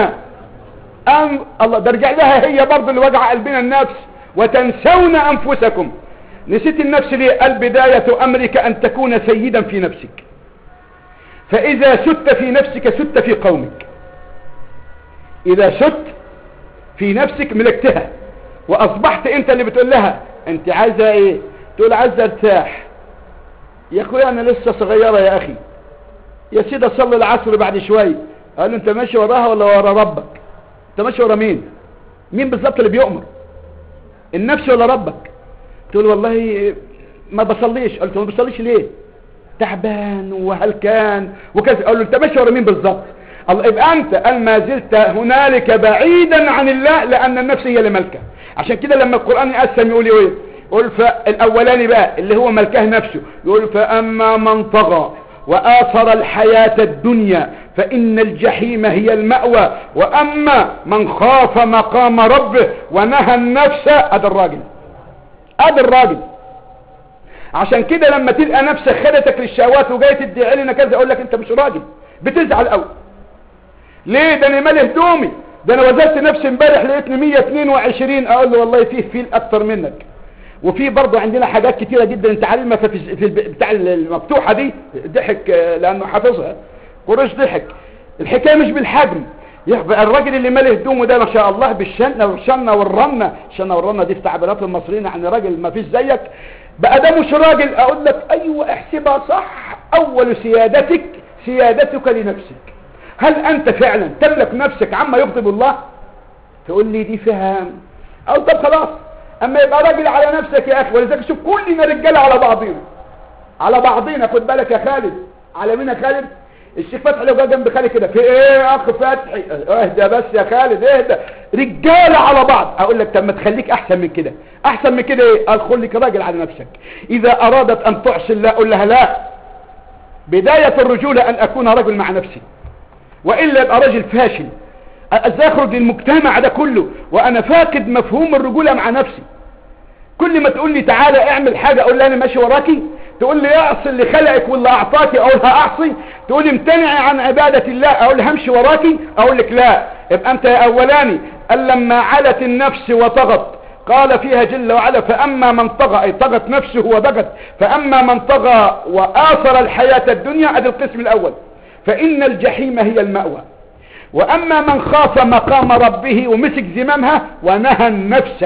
أم الله درجع لها هي برضه اللي وجع قلبنا النفس وتنسون انفسكم نسيت النفس ليه البداية امرك ان تكون سيدا في نفسك فاذا ست في نفسك ست في قومك اذا ست في نفسك ملكتها واصبحت انت اللي بتقول لها انت عايزة ايه تقول عايزة ارتاح يا اخويا انا لسه صغيرة يا اخي يا سيدة صلي العصر بعد شوي قال له انت ماشي وراها ولا ورا ربك انت ماشي ورا مين مين بالظبط اللي بيؤمر النفس ولا ربك تقول والله ما بصليش قلت ما بصليش ليه تعبان وهلكان وكذا قال له انت ماشي ورا مين بالظبط الله يبقى انت قال ما زلت هنالك بعيدا عن الله لان النفس هي اللي ملكه عشان كده لما القران يقسم يقول ايه يقول فالاولاني بقى اللي هو ملكه نفسه يقول فاما من طغى وآثر الحياة الدنيا فإن الجحيم هي المأوى وأما من خاف مقام ربه ونهى النفس أدى الراجل أدى الراجل عشان كده لما تلقى نفسك خدتك للشهوات وجاي تدعي لنا كذا اقول لك انت مش راجل بتزعل قوي ليه ده انا مالي هدومي ده انا وزنت نفسي امبارح لقيتني 122 اقول له والله فيه فيل اكتر منك وفي برضه عندنا حاجات كتيرة جدا انت عارفها في في بتاع المفتوحة دي ضحك لانه حافظها قريش ضحك الحكاية مش بالحجم يبقى الراجل اللي مالي هدومه ده ما شاء الله بالشنة والشنة والرنة الشنة والرنة دي في تعبيرات المصريين عن راجل ما فيش زيك بقى ده مش راجل اقول لك ايوه احسبها صح اول سيادتك سيادتك لنفسك هل انت فعلا تملك نفسك عما يغضب الله تقول لي دي فهم او طب خلاص اما يبقى راجل على نفسك يا اخي ولذلك شوف كلنا رجاله على بعضينا على بعضينا خد بالك يا خالد على مين يا خالد الشيخ فتحي لو جه جنب خالد كده في ايه يا اخ فتحي اهدى بس يا خالد اهدى رجاله على بعض اقول لك طب ما تخليك احسن من كده احسن من كده ايه قال خليك راجل على نفسك اذا ارادت ان تعصي الله قول لها لا بدايه الرجوله ان اكون رجل مع نفسي والا يبقى راجل فاشل ازاي اخرج للمجتمع ده كله وانا فاقد مفهوم الرجولة مع نفسي كل ما تقول لي تعالى اعمل حاجة اقول لي انا ماشي وراكي تقول لي اعصي اللي خلقك واللي اعطاكي اقول اعصي تقول لي امتنعي عن عبادة الله اقول لي همشي وراكي اقول لك لا يبقى انت يا اولاني قال لما علت النفس وطغت قال فيها جل وعلا فاما من طغى اي طغت نفسه وبغت فاما من طغى واثر الحياة الدنيا ادي القسم الاول فان الجحيم هي المأوى واما من خاف مقام ربه ومسك زمامها ونهى النفس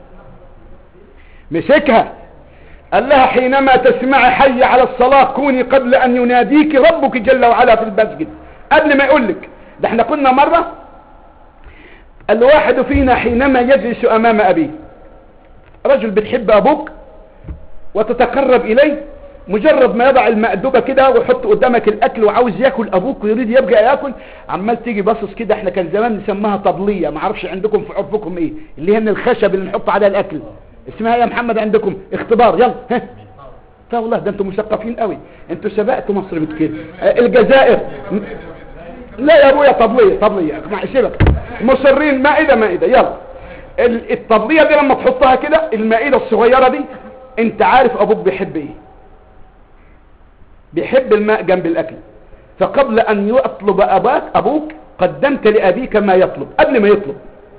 مسكها قال لها حينما تسمع حي على الصلاة كوني قبل ان يناديك ربك جل وعلا في المسجد قبل ما يقول لك ده احنا كنا مرة الواحد فينا حينما يجلس امام ابيه رجل بتحب ابوك وتتقرب اليه مجرد ما يضع المأدبة كده ويحط قدامك الاكل وعاوز ياكل ابوك ويريد يبقى ياكل عمال تيجي باصص كده احنا كان زمان نسميها طبلية ما اعرفش عندكم في عرفكم ايه اللي هي من الخشب اللي نحط عليها الاكل اسمها يا محمد عندكم اختبار يلا ها لا والله ده انتم مثقفين قوي انتوا سبقتوا مصر بكده الجزائر لا يا ابويا طبلية طبلية اسمع سيبك مصرين مائدة مائدة يلا الطبلية دي لما تحطها كده المائدة الصغيرة دي انت عارف ابوك بيحب ايه بيحب الماء جنب الاكل فقبل ان يطلب اباك ابوك قدمت لأبيك ما يطلب قبل ما يطلب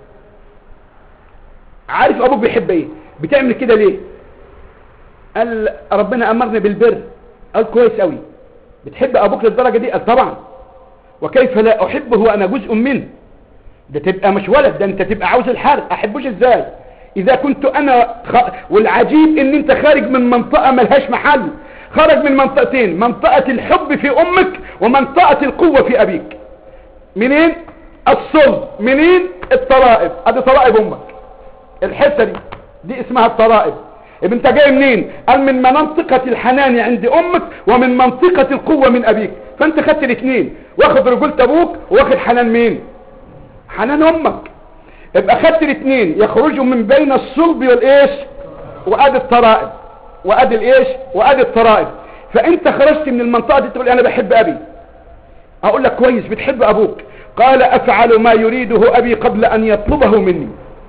عارف أبوك بيحب إيه بتعمل كده ليه قال ربنا أمرني بالبر قال كويس قوي بتحب أبوك للدرجة دي قال طبعا وكيف لا أحبه وأنا جزء منه ده تبقى مش ولد ده انت تبقى عاوز الحرق احبوش ازاي اذا كنت انا خ... والعجيب ان انت خارج من منطقة ملهاش محل خرج من منطقتين منطقة الحب في امك ومنطقة القوة في ابيك منين الصلب منين الطرائب ادي طرائب امك الحته دي دي اسمها الطرائب يبقى انت جاي منين قال من منطقة الحنان عند امك ومن منطقة القوة من ابيك فانت خدت الاثنين واخد رجولة ابوك واخد حنان مين حنان امك يبقى خدت الاثنين يخرجوا من بين الصلب والايش وادي الطرائب وادي الايش وادي الطرائب فانت خرجت من المنطقة دي تقول انا بحب ابي اقول لك كويس بتحب ابوك قال افعل ما يريده ابي قبل ان يطلبه مني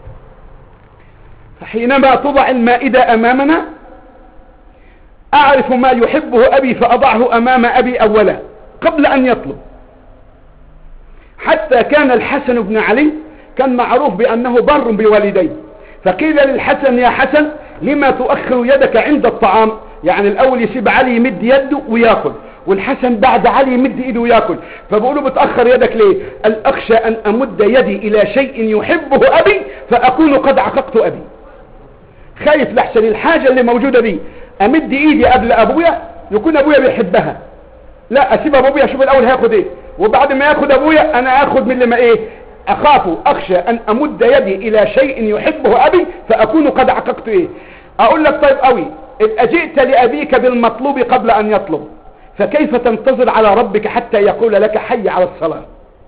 فحينما توضع المائدة امامنا اعرف ما يحبه ابي فاضعه امام ابي اولا قبل ان يطلب حتى كان الحسن بن علي كان معروف بانه بر بوالديه فقيل للحسن يا حسن لما تؤخر يدك عند الطعام يعني الاول يسيب علي يمد يده وياكل والحسن بعد علي يمد ايده وياكل فبقولوا بتأخر يدك ليه قال اخشى ان امد يدي الى شيء يحبه ابي فاكون قد عققت ابي خايف لحسن الحاجة اللي موجودة دي امد ايدي قبل ابويا يكون ابويا بيحبها لا اسيب ابويا اشوف الاول هياخد ايه وبعد ما ياخد ابويا انا اخد من اللي ما ايه اخاف اخشى ان امد يدي الى شيء يحبه ابي فاكون قد عققت ايه اقول لك طيب قوي ابقى جئت لابيك بالمطلوب قبل ان يطلب فكيف تنتظر على ربك حتى يقول لك حي على الصلاة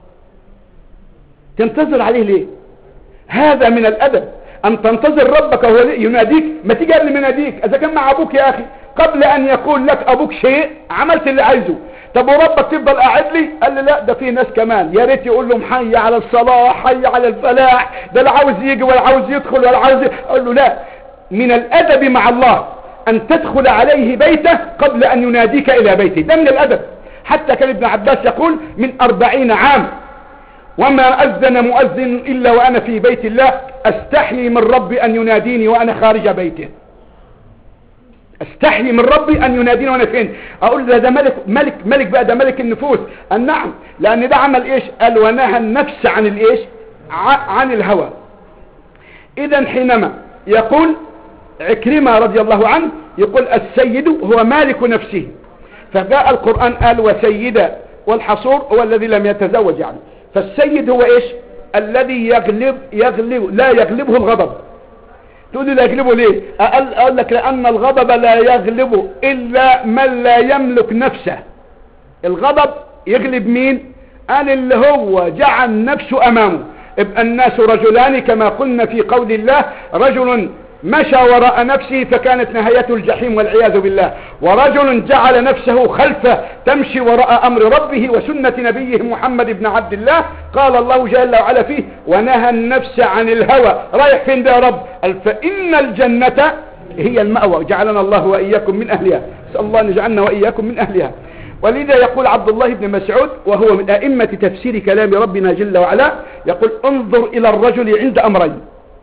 تنتظر عليه ليه هذا من الادب ان تنتظر ربك وهو يناديك ما تيجي قبل ما يناديك اذا كان مع ابوك يا اخي قبل ان يقول لك ابوك شيء عملت اللي عايزه طب وربك تفضل قاعد لي قال لي لا ده في ناس كمان يا ريت يقول لهم حي على الصلاة حي على الفلاح ده لا عاوز يجي ولا عاوز يدخل ولا عاوز اقول له لا من الادب مع الله ان تدخل عليه بيته قبل ان يناديك الى بيته ده من الادب حتى كان ابن عباس يقول من اربعين عام وما اذن مؤذن الا وانا في بيت الله استحيي من ربي ان يناديني وانا خارج بيته استحيي من ربي ان يناديني وانا فين اقول ده ده ملك ملك ملك بقى ده ملك النفوس قال نعم لان ده عمل ايش قال ونهى النفس عن الايش عن الهوى اذا حينما يقول عكرمة رضي الله عنه يقول السيد هو مالك نفسه فجاء القرآن قال وسيدا والحصور هو الذي لم يتزوج يعني فالسيد هو ايش الذي يغلب يغلب لا يغلبه الغضب تقول لي لا يغلبه ليه أقل, اقول لك لان الغضب لا يغلبه الا من لا يملك نفسه الغضب يغلب مين قال اللي هو جعل نفسه امامه ابقى الناس رجلان كما قلنا في قول الله رجل مشى وراء نفسه فكانت نهايته الجحيم والعياذ بالله ورجل جعل نفسه خلفه تمشي وراء أمر ربه وسنة نبيه محمد بن عبد الله قال الله جل وعلا فيه ونهى النفس عن الهوى رايح فين ده يا رب قال فإن الجنة هي المأوى جعلنا الله وإياكم من أهلها نسأل الله أن يجعلنا وإياكم من أهلها ولذا يقول عبد الله بن مسعود وهو من أئمة تفسير كلام ربنا جل وعلا يقول انظر إلى الرجل عند أمرين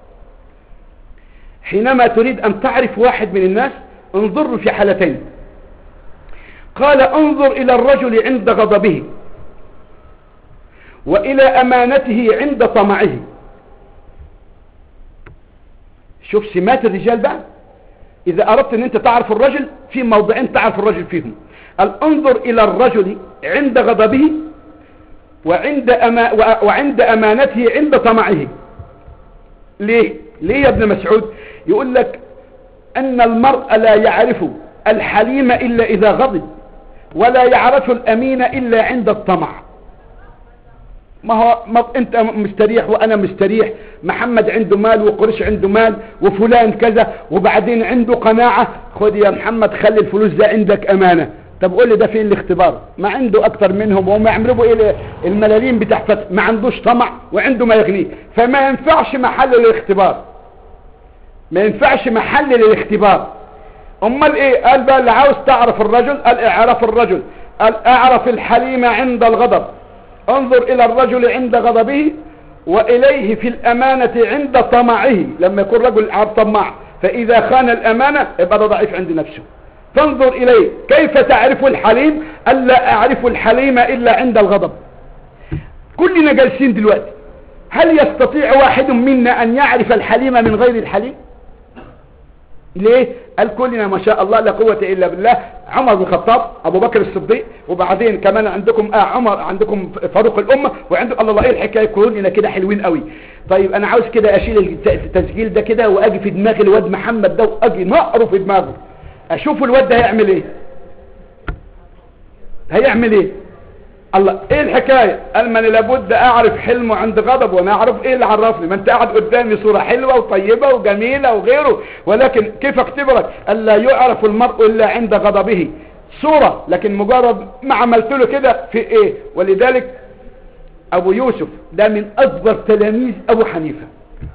حينما تريد أن تعرف واحد من الناس انظر في حالتين قال انظر إلى الرجل عند غضبه وإلى أمانته عند طمعه شوف سمات الرجال بقى إذا أردت أن أنت تعرف الرجل في موضعين تعرف الرجل فيهم قال انظر إلى الرجل عند غضبه وعند, أما وعند أمانته عند طمعه ليه ليه يا ابن مسعود يقول لك أن المرء لا يعرف الحليم إلا إذا غضب ولا يعرف الأمين إلا عند الطمع ما هو ما انت مستريح وانا مستريح محمد عنده مال وقرش عنده مال وفلان كذا وبعدين عنده قناعة خد يا محمد خلي الفلوس ده عندك امانة طب قول لي ده فين الاختبار ما عنده اكتر منهم وهم يعملوا ايه الملالين بتاع ما عندوش طمع وعنده ما يغنيه فما ينفعش محل الاختبار ما ينفعش محل للاختبار امال ايه قال بقى اللي عاوز تعرف الرجل قال اعرف الرجل قال اعرف الحليم عند الغضب انظر الى الرجل عند غضبه واليه في الامانة عند طمعه لما يكون رجل طماع فاذا خان الامانة يبقى ده ضعيف عند نفسه تنظر اليه كيف تعرف الحليم الا اعرف الحليم الا عند الغضب كلنا جالسين دلوقتي هل يستطيع واحد منا ان يعرف الحليم من غير الحليم ليه قال كلنا ما شاء الله لا قوة الا بالله عمر بن الخطاب ابو بكر الصديق وبعدين كمان عندكم آه عمر عندكم فاروق الامة وعندكم الله الله ايه الحكاية كلنا كده حلوين قوي طيب انا عاوز كده اشيل التسجيل ده كده واجي في دماغ الواد محمد ده واجي نقره في دماغه اشوف الواد ده هيعمل ايه هيعمل ايه الله ايه الحكاية قال من لابد اعرف حلمه عند غضب وانا اعرف ايه اللي عرفني ما انت قاعد قدامي صورة حلوة وطيبة وجميلة وغيره ولكن كيف اختبرك الا يعرف المرء الا عند غضبه صورة لكن مجرد ما عملت له كده في ايه ولذلك ابو يوسف ده من اكبر تلاميذ ابو حنيفة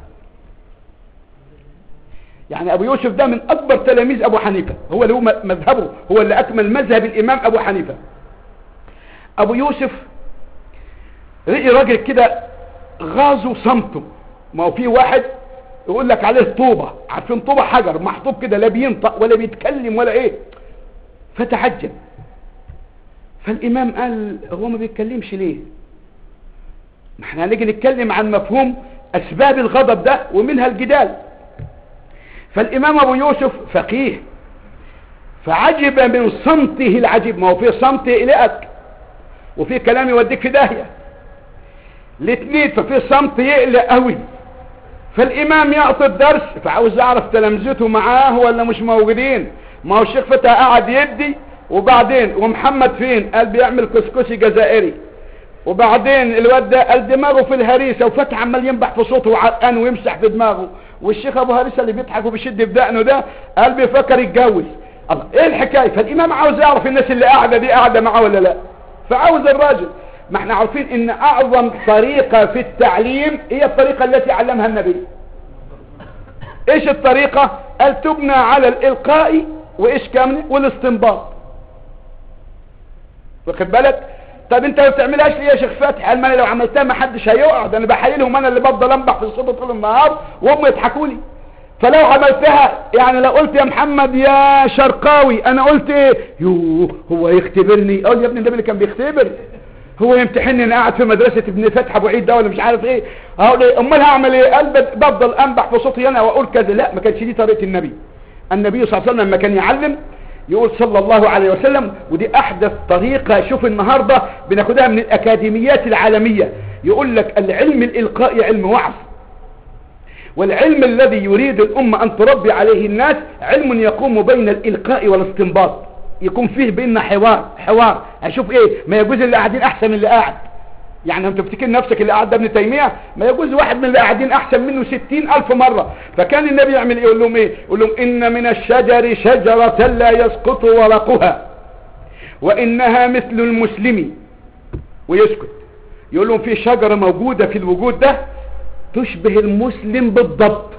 يعني ابو يوسف ده من اكبر تلاميذ ابو حنيفة هو اللي هو مذهبه هو اللي اكمل مذهب الامام ابو حنيفة ابو يوسف رئي راجل كده غازه صمته ما هو في واحد يقول لك عليه طوبة عارفين طوبة حجر محطوب كده لا بينطق ولا بيتكلم ولا ايه فتعجب فالامام قال هو ما بيتكلمش ليه ما احنا هنيجي نتكلم عن مفهوم اسباب الغضب ده ومنها الجدال فالامام ابو يوسف فقيه فعجب من صمته العجيب ما هو في صمت يقلقك وفي كلام يوديك في داهية الاثنين ففي صمت يقلق قوي فالامام يعطي الدرس فعاوز يعرف تلامذته معاه ولا مش موجودين ما هو الشيخ فتح قاعد يدي وبعدين ومحمد فين قال بيعمل كسكسي جزائري وبعدين الواد ده قال دماغه في الهريسه وفتح عمال ينبح في صوته وعرقان ويمسح في دماغه والشيخ ابو هريسه اللي بيضحك وبيشد في دقنه ده قال بيفكر يتجوز الله ايه الحكايه فالامام عاوز يعرف الناس اللي قاعده دي قاعده معاه ولا لا فعاوز الراجل ما احنا عارفين ان اعظم طريقة في التعليم هي الطريقة التي علمها النبي ايش الطريقة قال تبنى على الالقاء وايش كامل والاستنباط واخد بالك طب انت ما بتعملهاش ليه يا شيخ فتحي قال ما انا لو عملتها ما حدش هيقعد انا بحايلهم انا اللي بفضل انبح في الصوت طول النهار وهم يضحكوا لي فلو عملتها يعني لو قلت يا محمد يا شرقاوي انا قلت ايه يوه هو يختبرني اقول يا ابني النبي اللي كان بيختبر هو يمتحني انا قاعد في مدرسة ابن فتح ابو عيد ده ولا مش عارف ايه هقول ايه امال هعمل ايه قال بفضل انبح في صوتي انا واقول كذا لا ما كانش دي طريقة النبي النبي صلى الله عليه وسلم لما كان يعلم يقول صلى الله عليه وسلم ودي احدث طريقة شوف النهاردة بناخدها من الاكاديميات العالمية يقول لك العلم الالقائي علم وعظ والعلم الذي يريد الأمة أن تربي عليه الناس علم يقوم بين الإلقاء والاستنباط يكون فيه بيننا حوار حوار هشوف ايه ما يجوز اللي قاعدين احسن من اللي قاعد يعني انت تفتكر نفسك اللي قاعد ده ابن تيمية ما يجوز واحد من اللي قاعدين احسن منه ستين الف مرة فكان النبي يعمل ايه يقول لهم ايه يقول لهم ان من الشجر شجرة لا يسقط ورقها وانها مثل المسلم ويسكت يقول لهم في شجرة موجودة في الوجود ده تشبه المسلم بالضبط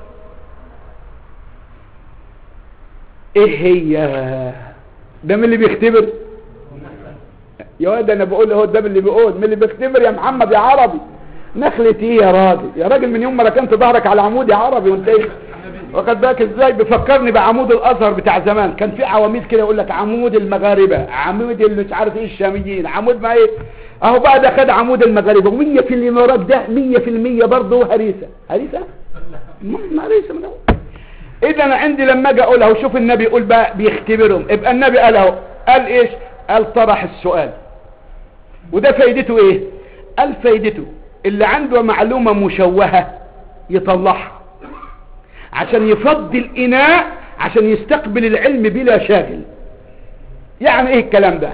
ايه هي ده من اللي بيختبر يا واد انا بقول هو ده من اللي بيقول من اللي بيختبر يا محمد يا عربي نخلة ايه يا راجل يا راجل من يوم ما ركنت ظهرك على عمود يا عربي وانت ايه واخد بالك ازاي بيفكرني بعمود الازهر بتاع زمان كان في عواميد كده يقول لك عمود المغاربه عمود اللي مش عارف ايه الشاميين عمود ما ايه اهو بقى ده خد عمود المغاربه و100 في الامارات ده 100% برضه هريسه هريسه ما هريسه من اول اذا انا عندي لما اجي اقول اهو شوف النبي يقول بقى بيختبرهم يبقى النبي قال اهو قال ايش قال طرح السؤال وده فايدته ايه قال فايدته اللي عنده معلومة مشوهة يطلعها عشان يفضي الاناء عشان يستقبل العلم بلا شاغل يعني ايه الكلام ده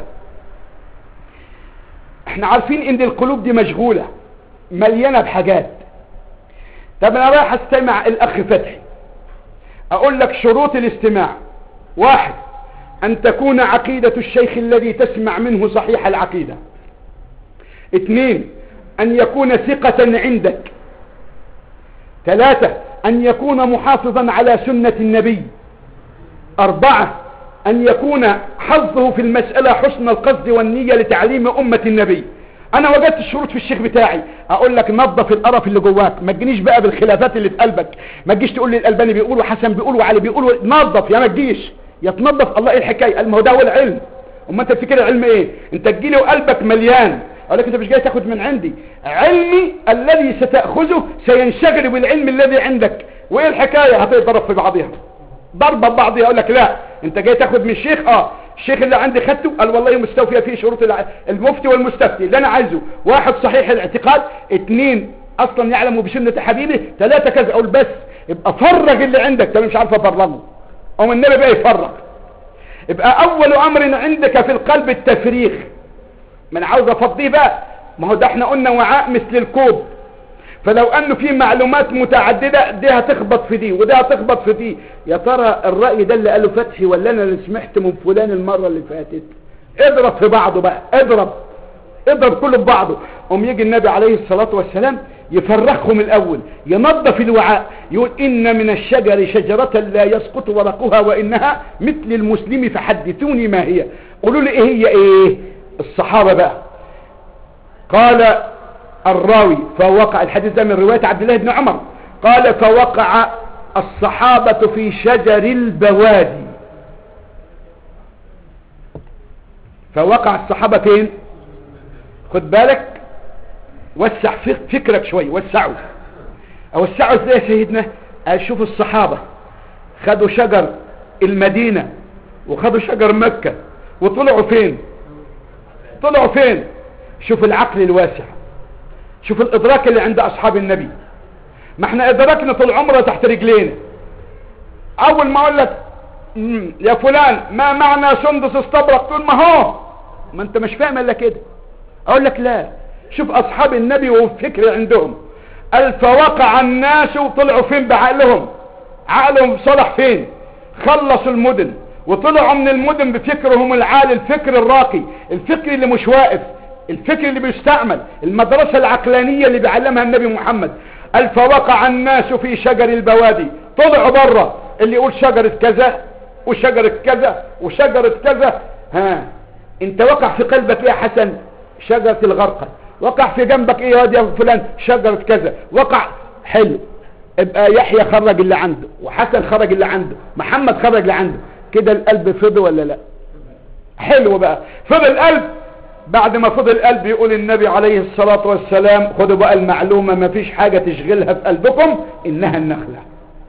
احنا عارفين ان القلوب دي مشغولة مليانة بحاجات طب انا رايح استمع الاخ فتحي اقول لك شروط الاستماع واحد ان تكون عقيدة الشيخ الذي تسمع منه صحيح العقيدة اثنين ان يكون ثقة عندك ثلاثة ان يكون محافظا على سنة النبي اربعة ان يكون حظه في المسألة حسن القصد والنية لتعليم امة النبي انا وجدت الشروط في الشيخ بتاعي اقول لك نظف القرف اللي جواك ما تجينيش بقى بالخلافات اللي في قلبك ما تجيش تقول لي الالباني بيقول وحسن بيقول وعلي بيقول نظف يا ما تجيش يا تنظف الله ايه الحكايه قال ما هو ده هو العلم اما انت تفتكر العلم ايه انت تجيلي وقلبك مليان اقول لك انت مش جاي تاخد من عندي علمي الذي ستاخذه سينشغل بالعلم الذي عندك وايه الحكايه هتضرب في بعضها ضربه ببعضها اقول لك لا انت جاي تاخد من الشيخ اه الشيخ اللي عندي خدته قال والله مستوفيه فيه شروط المفتي والمستفتي اللي انا عايزه واحد صحيح الاعتقاد اثنين اصلا يعلم بسنه حبيبه ثلاثه كذا اقول بس يبقى فرغ اللي عندك طب مش عارف افرغه او النبي بقى يفرغ يبقى اول امر عندك في القلب التفريغ ما انا عاوز افضيه بقى ما هو ده احنا قلنا وعاء مثل الكوب فلو انه في معلومات متعددة دي هتخبط في دي ودي هتخبط في دي يا ترى الرأي ده اللي قاله فتحي ولا انا اللي سمعت من فلان المرة اللي فاتت اضرب في بعضه بقى اضرب اضرب كله ببعضه قوم يجي النبي عليه الصلاة والسلام يفرخهم الاول ينظف الوعاء يقول ان من الشجر شجرة لا يسقط ورقها وانها مثل المسلم فحدثوني ما هي قولوا لي ايه هي ايه الصحابة بقى قال الراوي فوقع الحديث ده من رواية عبد الله بن عمر قال فوقع الصحابة في شجر البوادي فوقع الصحابة فين خد بالك وسع فكرك شوي وسعه اوسعه ازاي يا سيدنا اشوف الصحابة خدوا شجر المدينة وخدوا شجر مكة وطلعوا فين طلعوا فين شوف العقل الواسع شوف الادراك اللي عند اصحاب النبي ما احنا ادراكنا طول عمره تحت رجلينا اول ما اقول لك يا فلان ما معنى سندس استبرق تقول ما هو ما انت مش فاهم الا كده اقول لك لا شوف اصحاب النبي والفكر عندهم قال فوقع الناس وطلعوا فين بعقلهم عقلهم صلح فين خلصوا المدن وطلعوا من المدن بفكرهم العالي الفكر الراقي الفكر اللي مش واقف الفكر اللي بيستعمل المدرسة العقلانية اللي بيعلمها النبي محمد قال فوقع الناس في شجر البوادي طلعوا بره اللي يقول شجرة كذا وشجرة كذا وشجرة كذا ها انت وقع في قلبك ايه يا حسن شجرة الغرقة وقع في جنبك ايه يا فلان شجرة كذا وقع حلو ابقى يحيى خرج اللي عنده وحسن خرج اللي عنده محمد خرج اللي عنده كده القلب فضي ولا لا حلو بقى فضل القلب بعد ما فضل القلب يقول النبي عليه الصلاة والسلام خدوا بقى المعلومة ما فيش حاجة تشغلها في قلبكم انها النخلة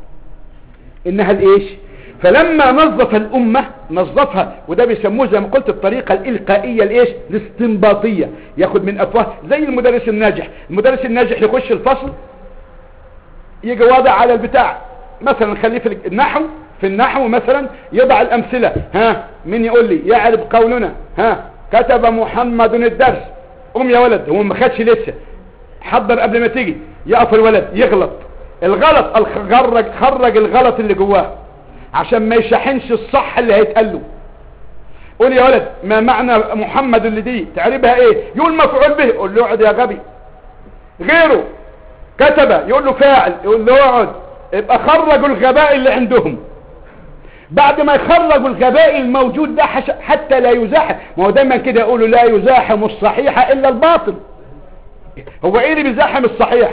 انها الايش فلما نظف الامة نظفها وده بيسموه زي ما قلت الطريقة الالقائية الايش الاستنباطية ياخد من افواه زي المدرس الناجح المدرس الناجح يخش الفصل يجي واضع على البتاع مثلا خليه في النحو في النحو مثلا يضع الامثلة ها مين يقول لي يعرف قولنا ها كتب محمد الدرس قوم يا ولد هو ما خدش لسه حضر قبل ما تيجي يقف الولد يغلط الغلط خرج خرج الغلط اللي جواه عشان ما يشحنش الصح اللي هيتقال له قول يا ولد ما معنى محمد اللي دي تعربها ايه يقول مفعول به قول له اقعد يا غبي غيره كتب يقول له فاعل يقول له اقعد يبقى خرجوا الغباء اللي عندهم بعد ما يخرجوا الغباء الموجود ده حتى لا يزاحم ما هو دايما كده يقولوا لا يزاحم الصحيح الا الباطل هو ايه اللي بيزاحم الصحيح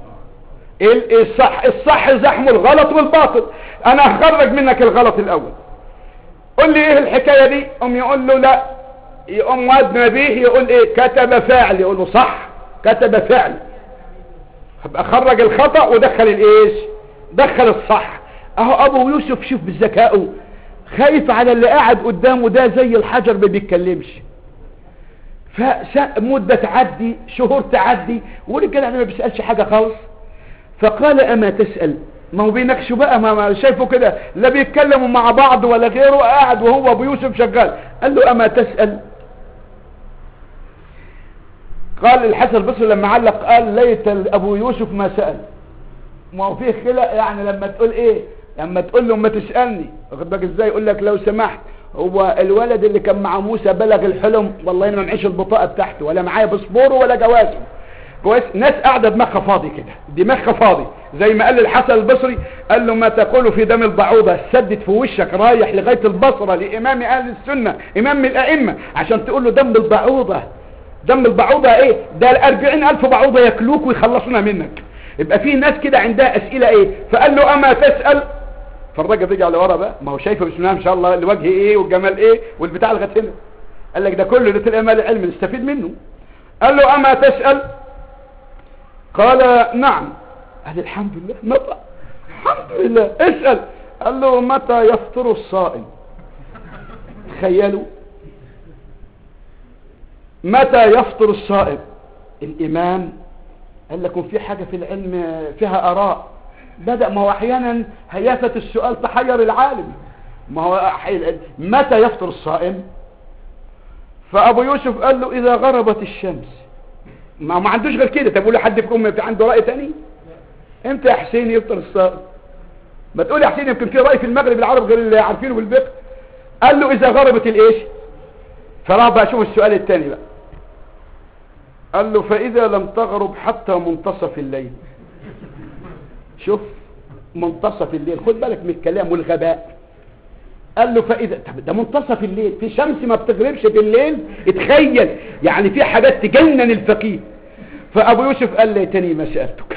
الصح الصح زحم الغلط والباطل انا هخرج منك الغلط الاول قل لي ايه الحكاية دي ام يقول له لا يقوم واد نبيه يقول ايه كتب فعل يقول له صح كتب فعل اخرج الخطأ ودخل الايش دخل الصح اهو ابو يوسف شوف بذكائه خايف على اللي قاعد قدامه ده زي الحجر ما بيتكلمش فمدة تعدي شهور تعدي والرجال ما بيسألش حاجة خالص فقال اما تسأل ما هو بيناقشوا بقى ما, ما شايفه كده لا بيتكلموا مع بعض ولا غيره قاعد وهو ابو يوسف شغال قال له اما تسأل قال الحسن البصري لما علق قال ليت ابو يوسف ما سأل ما هو فيه خلق يعني لما تقول ايه لما تقول له ما تسألني واخد بالك ازاي يقول لك لو سمحت هو الولد اللي كان مع موسى بلغ الحلم والله انا ما معيش البطاقه بتاعته ولا معايا باسبوره ولا جوازه كويس ناس قاعده دماغها فاضي كده دماغها فاضي زي ما قال الحسن البصري قال له ما تقول في دم البعوضه سدد في وشك رايح لغايه البصره لامام اهل السنه امام من الائمه عشان تقول له دم البعوضه دم البعوضة ايه ده الاربعين الف بعوضة ياكلوك ويخلصونا منك يبقى في ناس كده عندها اسئلة ايه فقال له اما تسأل فالراجل رجع لورا بقى ما هو شايفه بسم الله ما شاء الله الوجه ايه والجمال ايه والبتاع لغايه هنا قال لك ده كله ده تلقى مال العلم نستفيد منه قال له اما تسأل قال نعم قال الحمد لله متى الحمد لله اسأل قال له متى يفطر الصائم تخيلوا متى يفطر الصائم الامام قال لكم في حاجة في العلم فيها اراء بدأ ما هو احيانا هيافة السؤال تحير العالم ما هو متى يفطر الصائم فابو يوسف قال له اذا غربت الشمس ما ما عندوش غير كده طب قول حد فيكم عنده راي تاني امتى يا حسين يفطر الصائم ما تقول يا حسين يمكن في راي في المغرب العرب غير اللي عارفينه بالفقه قال له اذا غربت الايش فراح بقى شوف السؤال الثاني بقى قال له فاذا لم تغرب حتى منتصف الليل شوف منتصف الليل خد بالك من الكلام والغباء قال له فاذا طب ده منتصف الليل في شمس ما بتغربش في الليل اتخيل يعني في حاجات تجنن الفقيه فابو يوسف قال لي تاني ما سالتك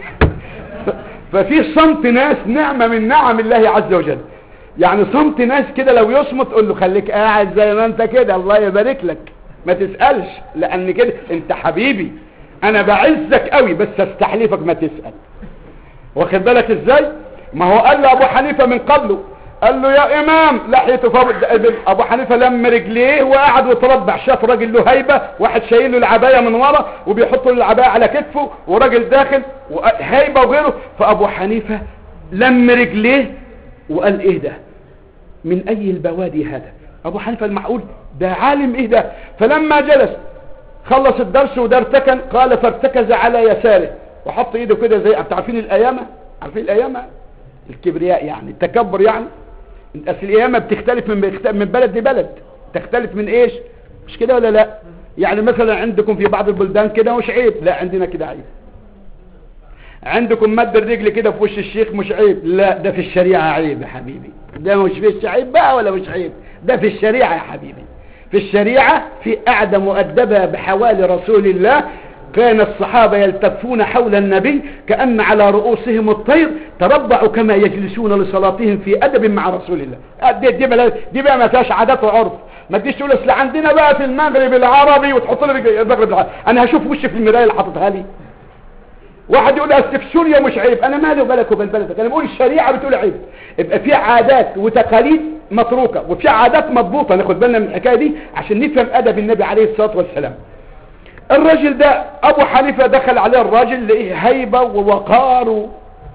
ففي صمت ناس نعمة من نعم الله عز وجل يعني صمت ناس كده لو يصمت تقول له خليك قاعد زي ما انت كده الله يبارك لك ما تسألش لان كده انت حبيبي انا بعزك قوي بس استحلفك ما تسأل واخد بالك ازاي ما هو قال له ابو حنيفة من قبله قال له يا امام لحيته فوق ابو حنيفة لم رجليه وقعد وتربع شاف راجل له هيبة واحد شايل له العباية من ورا وبيحط له العباية على كتفه وراجل داخل هيبة وغيره فابو حنيفة لم رجليه وقال ايه ده من اي البوادي هذا ابو حنيفة المعقول ده عالم ايه ده فلما جلس خلص الدرس وده ارتكن قال فارتكز على يساره وحط ايده كده زي انتوا عارفين الايامة عارفين الايامة الكبرياء يعني التكبر يعني اصل القيامه بتختلف من من بلد لبلد تختلف من ايش مش كده ولا لا يعني مثلا عندكم في بعض البلدان كده مش عيب لا عندنا كده عيب عندكم مد الرجل كده في وش الشيخ مش عيب لا ده في الشريعه عيب يا حبيبي ده مش في عيب بقى ولا مش عيب ده في الشريعه يا حبيبي في الشريعه في قاعده مؤدبه بحوالي رسول الله كان الصحابة يلتفون حول النبي كأن على رؤوسهم الطير تربعوا كما يجلسون لصلاتهم في أدب مع رسول الله دي, دي, بقى, دي بقى ما فيهاش عادات وعرف ما تجيش تقول اصل عندنا بقى في المغرب العربي وتحط لي المغرب العربي انا هشوف وشي في المرايه اللي حاططها لي واحد يقول اصل في سوريا مش عيب انا مالي بالك وبين بلدك انا بقول الشريعه بتقول عيب يبقى في عادات وتقاليد متروكه وفي عادات مضبوطه ناخد بالنا من الحكايه دي عشان نفهم ادب النبي عليه الصلاه والسلام الرجل ده ابو حنيفة دخل عليه الراجل لقيه هيبة ووقار و...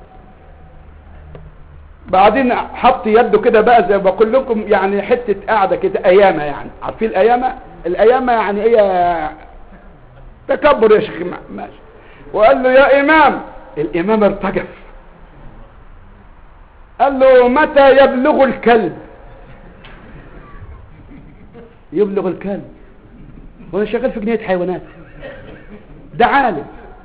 بعدين حط يده كده بقى زي ما بقول لكم يعني حتة قاعدة كده ايامة يعني عارفين الايامة الايامة يعني ايه تكبر يا شيخ ماشي وقال له يا امام الامام ارتجف قال له متى يبلغ الكلب يبلغ الكلب وانا شغال في جنينة حيوانات ده عالم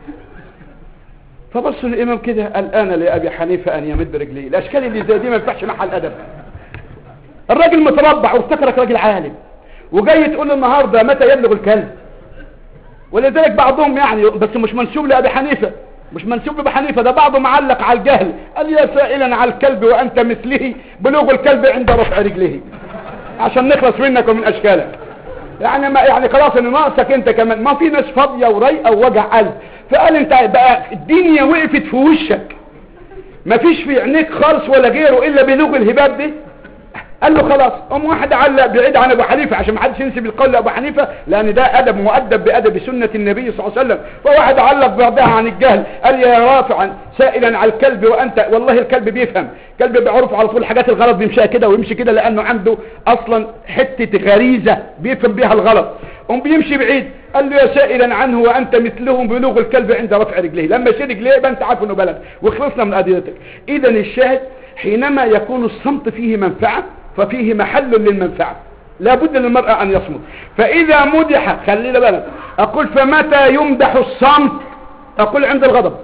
فبصوا الامام كده الان لابي حنيفه ان يمد رجليه الاشكال اللي زي دي ما ينفعش معها الادب الراجل متربع وافتكرك راجل عالم وجاي تقول له النهارده متى يبلغ الكلب ولذلك بعضهم يعني بس مش منسوب لابي حنيفه مش منسوب لابي حنيفه ده بعضه معلق على الجهل قال يا سائلا على الكلب وانت مثله بلوغ الكلب عند رفع رجله عشان نخلص منك ومن اشكالك يعني ما يعني خلاص ان ناقصك انت كمان ما في ناس فاضيه ورايقه ووجع قلب فقال انت بقى الدنيا وقفت في وشك ما فيش في عينيك خالص ولا غيره الا بلوغ الهباب دي قال له خلاص قام واحد علق بعيد عن ابو حنيفه عشان ما حدش ينسب القول لابو حنيفه لان ده ادب مؤدب بادب سنه النبي صلى الله عليه وسلم فواحد علق بعدها عن الجهل قال يا رافعا سائلا على الكلب وانت والله الكلب بيفهم كلب بيعرف على طول الحاجات الغلط بيمشيها كده ويمشي كده لانه عنده اصلا حته غريزه بيفهم بيها الغلط قام بيمشي بعيد قال له يا سائلا عنه وانت مثلهم بلوغ الكلب عند رفع رجليه لما يشيل رجليه يبقى انت عارف انه بلد وخلصنا من قضيتك اذا الشاهد حينما يكون الصمت فيه منفعه ففيه محل للمنفعة لابد للمرأة أن يصمت فإذا مدح خلينا بالك أقول فمتى يمدح الصمت أقول عند الغضب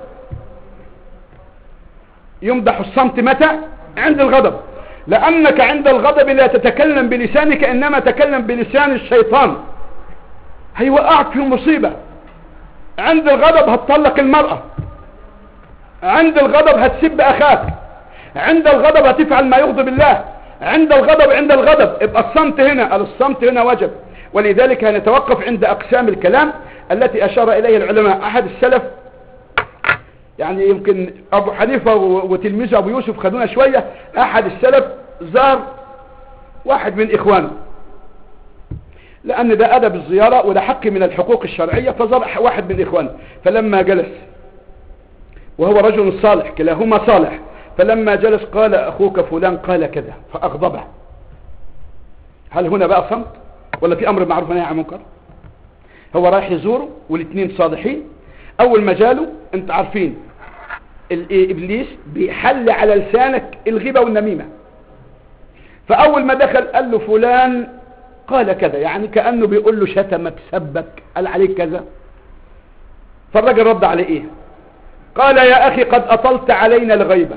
يمدح الصمت متى عند الغضب لأنك عند الغضب لا تتكلم بلسانك إنما تكلم بلسان الشيطان هيوقعك في مصيبة عند الغضب هتطلق المرأة عند الغضب هتسب اخاك عند الغضب هتفعل ما يغضب الله عند الغضب عند الغضب يبقى الصمت هنا الصمت هنا وجب ولذلك هنتوقف عند اقسام الكلام التي اشار اليه العلماء احد السلف يعني يمكن ابو حنيفة وتلميذه ابو يوسف خدونا شوية احد السلف زار واحد من اخوانه لان ده ادب الزيارة وده حق من الحقوق الشرعية فزار واحد من اخوانه فلما جلس وهو رجل صالح كلاهما صالح فلما جلس قال اخوك فلان قال كذا فاغضبه هل هنا بقى صمت ولا في امر معروف ونهي عن منكر هو رايح يزوره والاثنين صالحين اول ما جاله انت عارفين ابليس بيحل على لسانك الغيبة والنميمة فاول ما دخل قال له فلان قال كذا يعني كأنه بيقول له شتمك سبك قال عليك كذا فالراجل رد عليه ايه قال يا اخي قد اطلت علينا الغيبة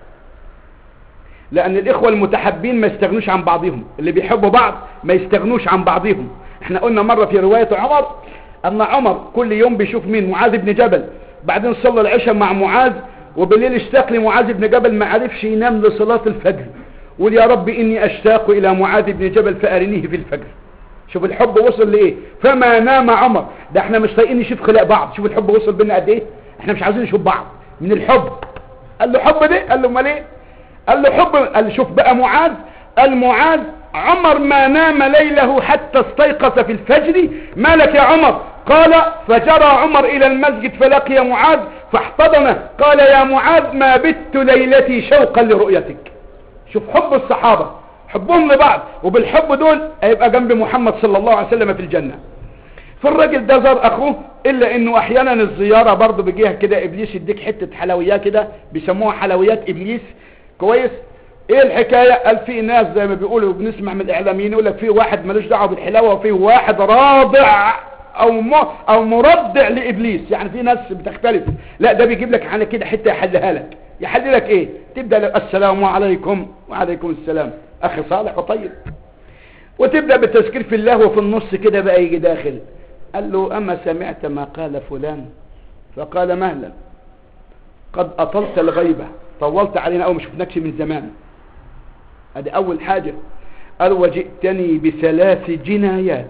لان الاخوة المتحبين ما يستغنوش عن بعضهم اللي بيحبوا بعض ما يستغنوش عن بعضهم احنا قلنا مرة في رواية عمر ان عمر كل يوم بيشوف مين معاذ بن جبل بعدين صلى العشاء مع معاذ وبالليل اشتاق لمعاذ بن جبل ما عرفش ينام لصلاة الفجر قول يا رب اني اشتاق الى معاذ بن جبل فارنيه في الفجر شوف الحب وصل لايه فما نام عمر ده احنا مش طايقين نشوف خلاق بعض شوف الحب وصل بينا قد ايه احنا مش عايزين نشوف بعض من الحب قال له حب ده قال له امال ايه قال له حب قال له شوف بقى معاذ المعاذ عمر ما نام ليله حتى استيقظ في الفجر ما لك يا عمر قال فجرى عمر الى المسجد فلقي معاذ فاحتضنه قال يا معاذ ما بت ليلتي شوقا لرؤيتك شوف حب الصحابة حبهم لبعض وبالحب دول هيبقى جنب محمد صلى الله عليه وسلم في الجنة فالراجل ده زار اخوه الا انه احيانا الزيارة برضه بيجيها كده ابليس يديك حتة حلويات كده بيسموها حلويات ابليس كويس ايه الحكاية قال في ناس زي ما بيقولوا بنسمع من الاعلاميين يقول لك في واحد ملوش دعوه بالحلاوة وفي واحد راضع او م... او مرضع لابليس يعني في ناس بتختلف لا ده بيجيب لك على كده حته يحلها لك يحل لك ايه تبدا السلام عليكم وعليكم السلام اخي صالح وطيب وتبدا بالتذكير في الله وفي النص كده بقى يجي داخل قال له اما سمعت ما قال فلان فقال مهلا قد اطلت الغيبه طولت علينا او ما شفناكش من زمان ادي اول حاجه قال وجئتني بثلاث جنايات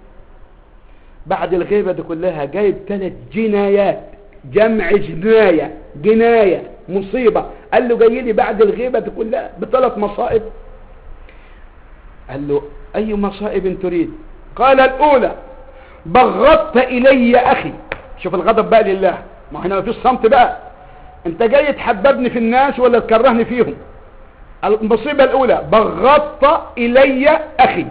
بعد الغيبة دي كلها جايب ثلاث جنايات جمع جناية جناية مصيبة قال له جاي لي بعد الغيبة دي كلها بثلاث مصائب قال له اي مصائب تريد قال الاولى بغضت الي اخي شوف الغضب بقى لله ما هنا ما فيش صمت بقى انت جاي تحببني في الناس ولا تكرهني فيهم المصيبة الاولى بغضت الي اخي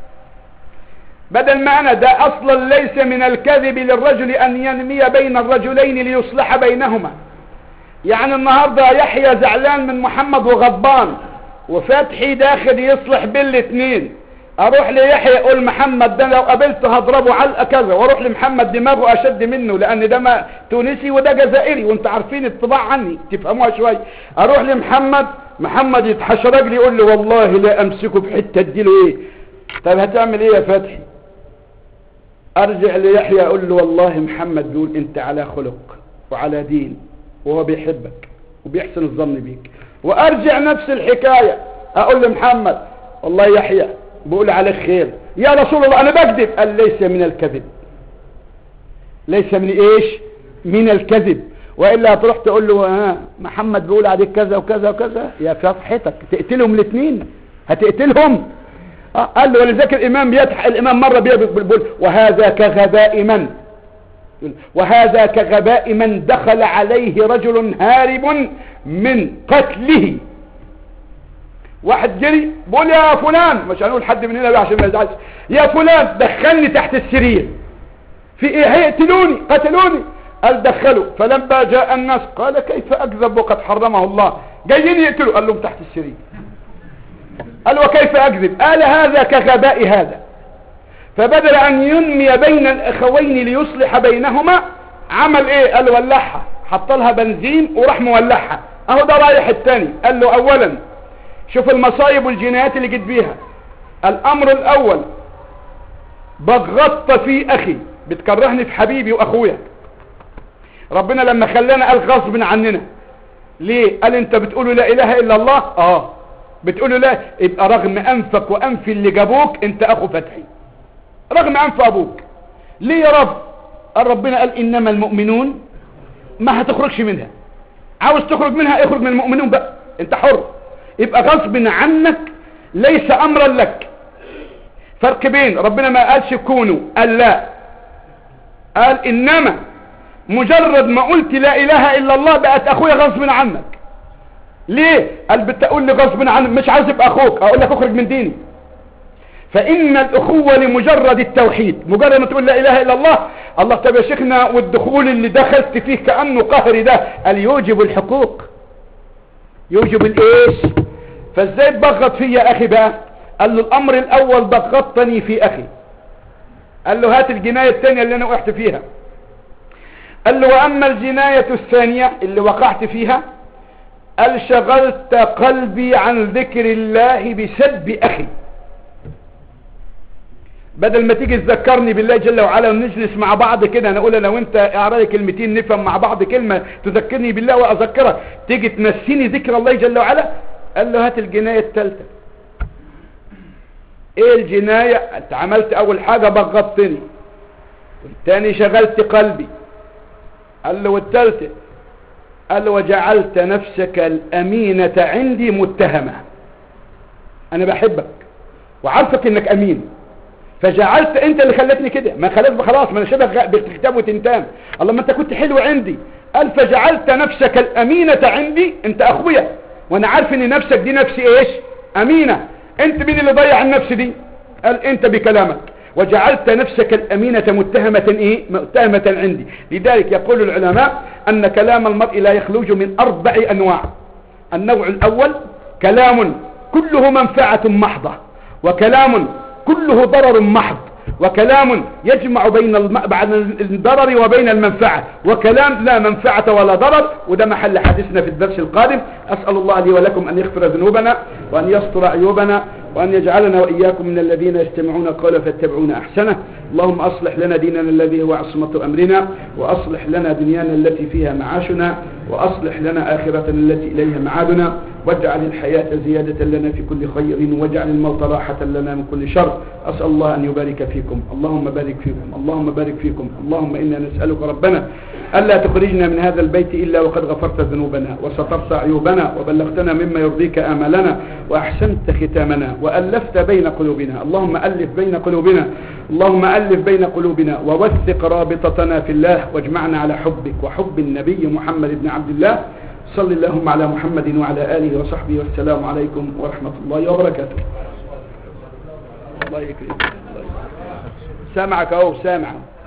بدل ما انا ده اصلا ليس من الكذب للرجل ان ينمي بين الرجلين ليصلح بينهما يعني النهاردة يحيى زعلان من محمد وغضبان وفتحي داخل يصلح بين الاثنين اروح ليحيى اقول محمد ده لو قابلته هضربه علقه كذا واروح لمحمد دماغه اشد منه لان ده ما تونسي وده جزائري وانت عارفين الطباع عني تفهموها شويه اروح لمحمد محمد يتحشرج لي يقول لي والله لا امسكه بحته اديله ايه طب هتعمل ايه يا فتحي ارجع ليحيى اقول له والله محمد بيقول انت على خلق وعلى دين وهو بيحبك وبيحسن الظن بيك وارجع نفس الحكاية اقول لمحمد والله يحيى بقول عليك خير يا رسول الله انا بكذب قال ليس من الكذب ليس من ايش من الكذب والا هتروح تقول له ها محمد بيقول عليك كذا وكذا وكذا يا فضحتك تقتلهم الاثنين هتقتلهم آه قال له ولذلك الامام بيضحك الامام مره بيقول وهذا كغباء من وهذا كغباء من دخل عليه رجل هارب من قتله واحد جري بقول يا فلان مش هنقول حد من هنا عشان ما يزعلش يا فلان دخلني تحت السرير في ايه هيقتلوني قتلوني قال دخلوا فلما جاء الناس قال كيف اكذب وقد حرمه الله جايين يقتلوا قال لهم تحت السرير قال وكيف اكذب قال هذا كغباء هذا فبدل ان ينمي بين الاخوين ليصلح بينهما عمل ايه قال ولعها حط لها بنزين وراح مولعها اهو ده رايح التاني قال له اولا شوف المصايب والجنايات اللي جيت بيها الامر الاول بغضت في اخي بتكرهني في حبيبي واخويا ربنا لما خلانا قال غصب عننا ليه قال انت بتقولوا لا اله الا الله اه بتقولوا لا يبقى رغم انفك وانف اللي جابوك انت اخو فتحي رغم انف ابوك ليه يا رب قال ربنا قال انما المؤمنون ما هتخرجش منها عاوز تخرج منها اخرج من المؤمنون بقى انت حر يبقى غصب عنك ليس امرا لك فرق بين ربنا ما قالش كونوا قال لا قال انما مجرد ما قلت لا اله الا الله بقت اخويا غصب عنك ليه قال بتقول لي غصب عنك مش عايز ابقى اخوك اقول لك اخرج من ديني فان الاخوة لمجرد التوحيد مجرد ما تقول لا اله الا الله الله طب يا شيخنا والدخول اللي دخلت فيه كأنه قهري ده قال يوجب الحقوق يوجب الايش فازاي تبغض في يا اخي بقى قال له الامر الاول بغضتني في اخي قال له هات الجناية الثانية اللي انا وقعت فيها قال له واما الجناية الثانية اللي وقعت فيها قال شغلت قلبي عن ذكر الله بسب اخي بدل ما تيجي تذكرني بالله جل وعلا ونجلس مع بعض كده انا اقول انا وانت اعرضي كلمتين نفهم مع بعض كلمة تذكرني بالله واذكرك تيجي تنسيني ذكر الله جل وعلا قال له هات الجناية الثالثة ايه الجناية انت عملت اول حاجة بغضتني والتاني شغلت قلبي قال له والثالثة قال له وجعلت نفسك الامينة عندي متهمة انا بحبك وعارفك انك امين فجعلت انت اللي خلتني كده ما خلاص خلاص ما انا شبه بالكتاب وتنتام الله ما انت كنت حلو عندي قال فجعلت نفسك الامينة عندي انت اخويا وانا عارف ان نفسك دي نفسي ايش امينة انت مين اللي ضيع النفس دي قال انت بكلامك وجعلت نفسك الامينة متهمة ايه متهمة عندي لذلك يقول العلماء ان كلام المرء لا يخرج من اربع انواع النوع الاول كلام كله منفعة محضة وكلام كله ضرر محض وكلام يجمع بين الم... بعد الضرر وبين المنفعة وكلام لا منفعة ولا ضرر وده محل حديثنا في الدرس القادم أسأل الله لي ولكم أن يغفر ذنوبنا وأن يستر عيوبنا وأن يجعلنا وإياكم من الذين يستمعون القول فاتبعون أحسنه اللهم أصلح لنا ديننا الذي هو عصمة أمرنا وأصلح لنا دنيانا التي فيها معاشنا وأصلح لنا آخرتنا التي إليها معادنا واجعل الحياة زيادة لنا في كل خير واجعل الموت راحة لنا من كل شر أسأل الله أن يبارك فيكم اللهم بارك فيكم اللهم بارك فيكم اللهم إنا نسألك ربنا ألا تخرجنا من هذا البيت إلا وقد غفرت ذنوبنا وسترت عيوبنا وبلغتنا مما يرضيك آملنا وأحسنت ختامنا وألفت بين قلوبنا اللهم ألف بين قلوبنا اللهم ألف بين قلوبنا ووثق رابطتنا في الله واجمعنا على حبك وحب النبي محمد بن عبد الله صل اللهم على محمد وعلى آله وصحبه والسلام عليكم ورحمة الله وبركاته الله يكرمك سامعك اهو سامعك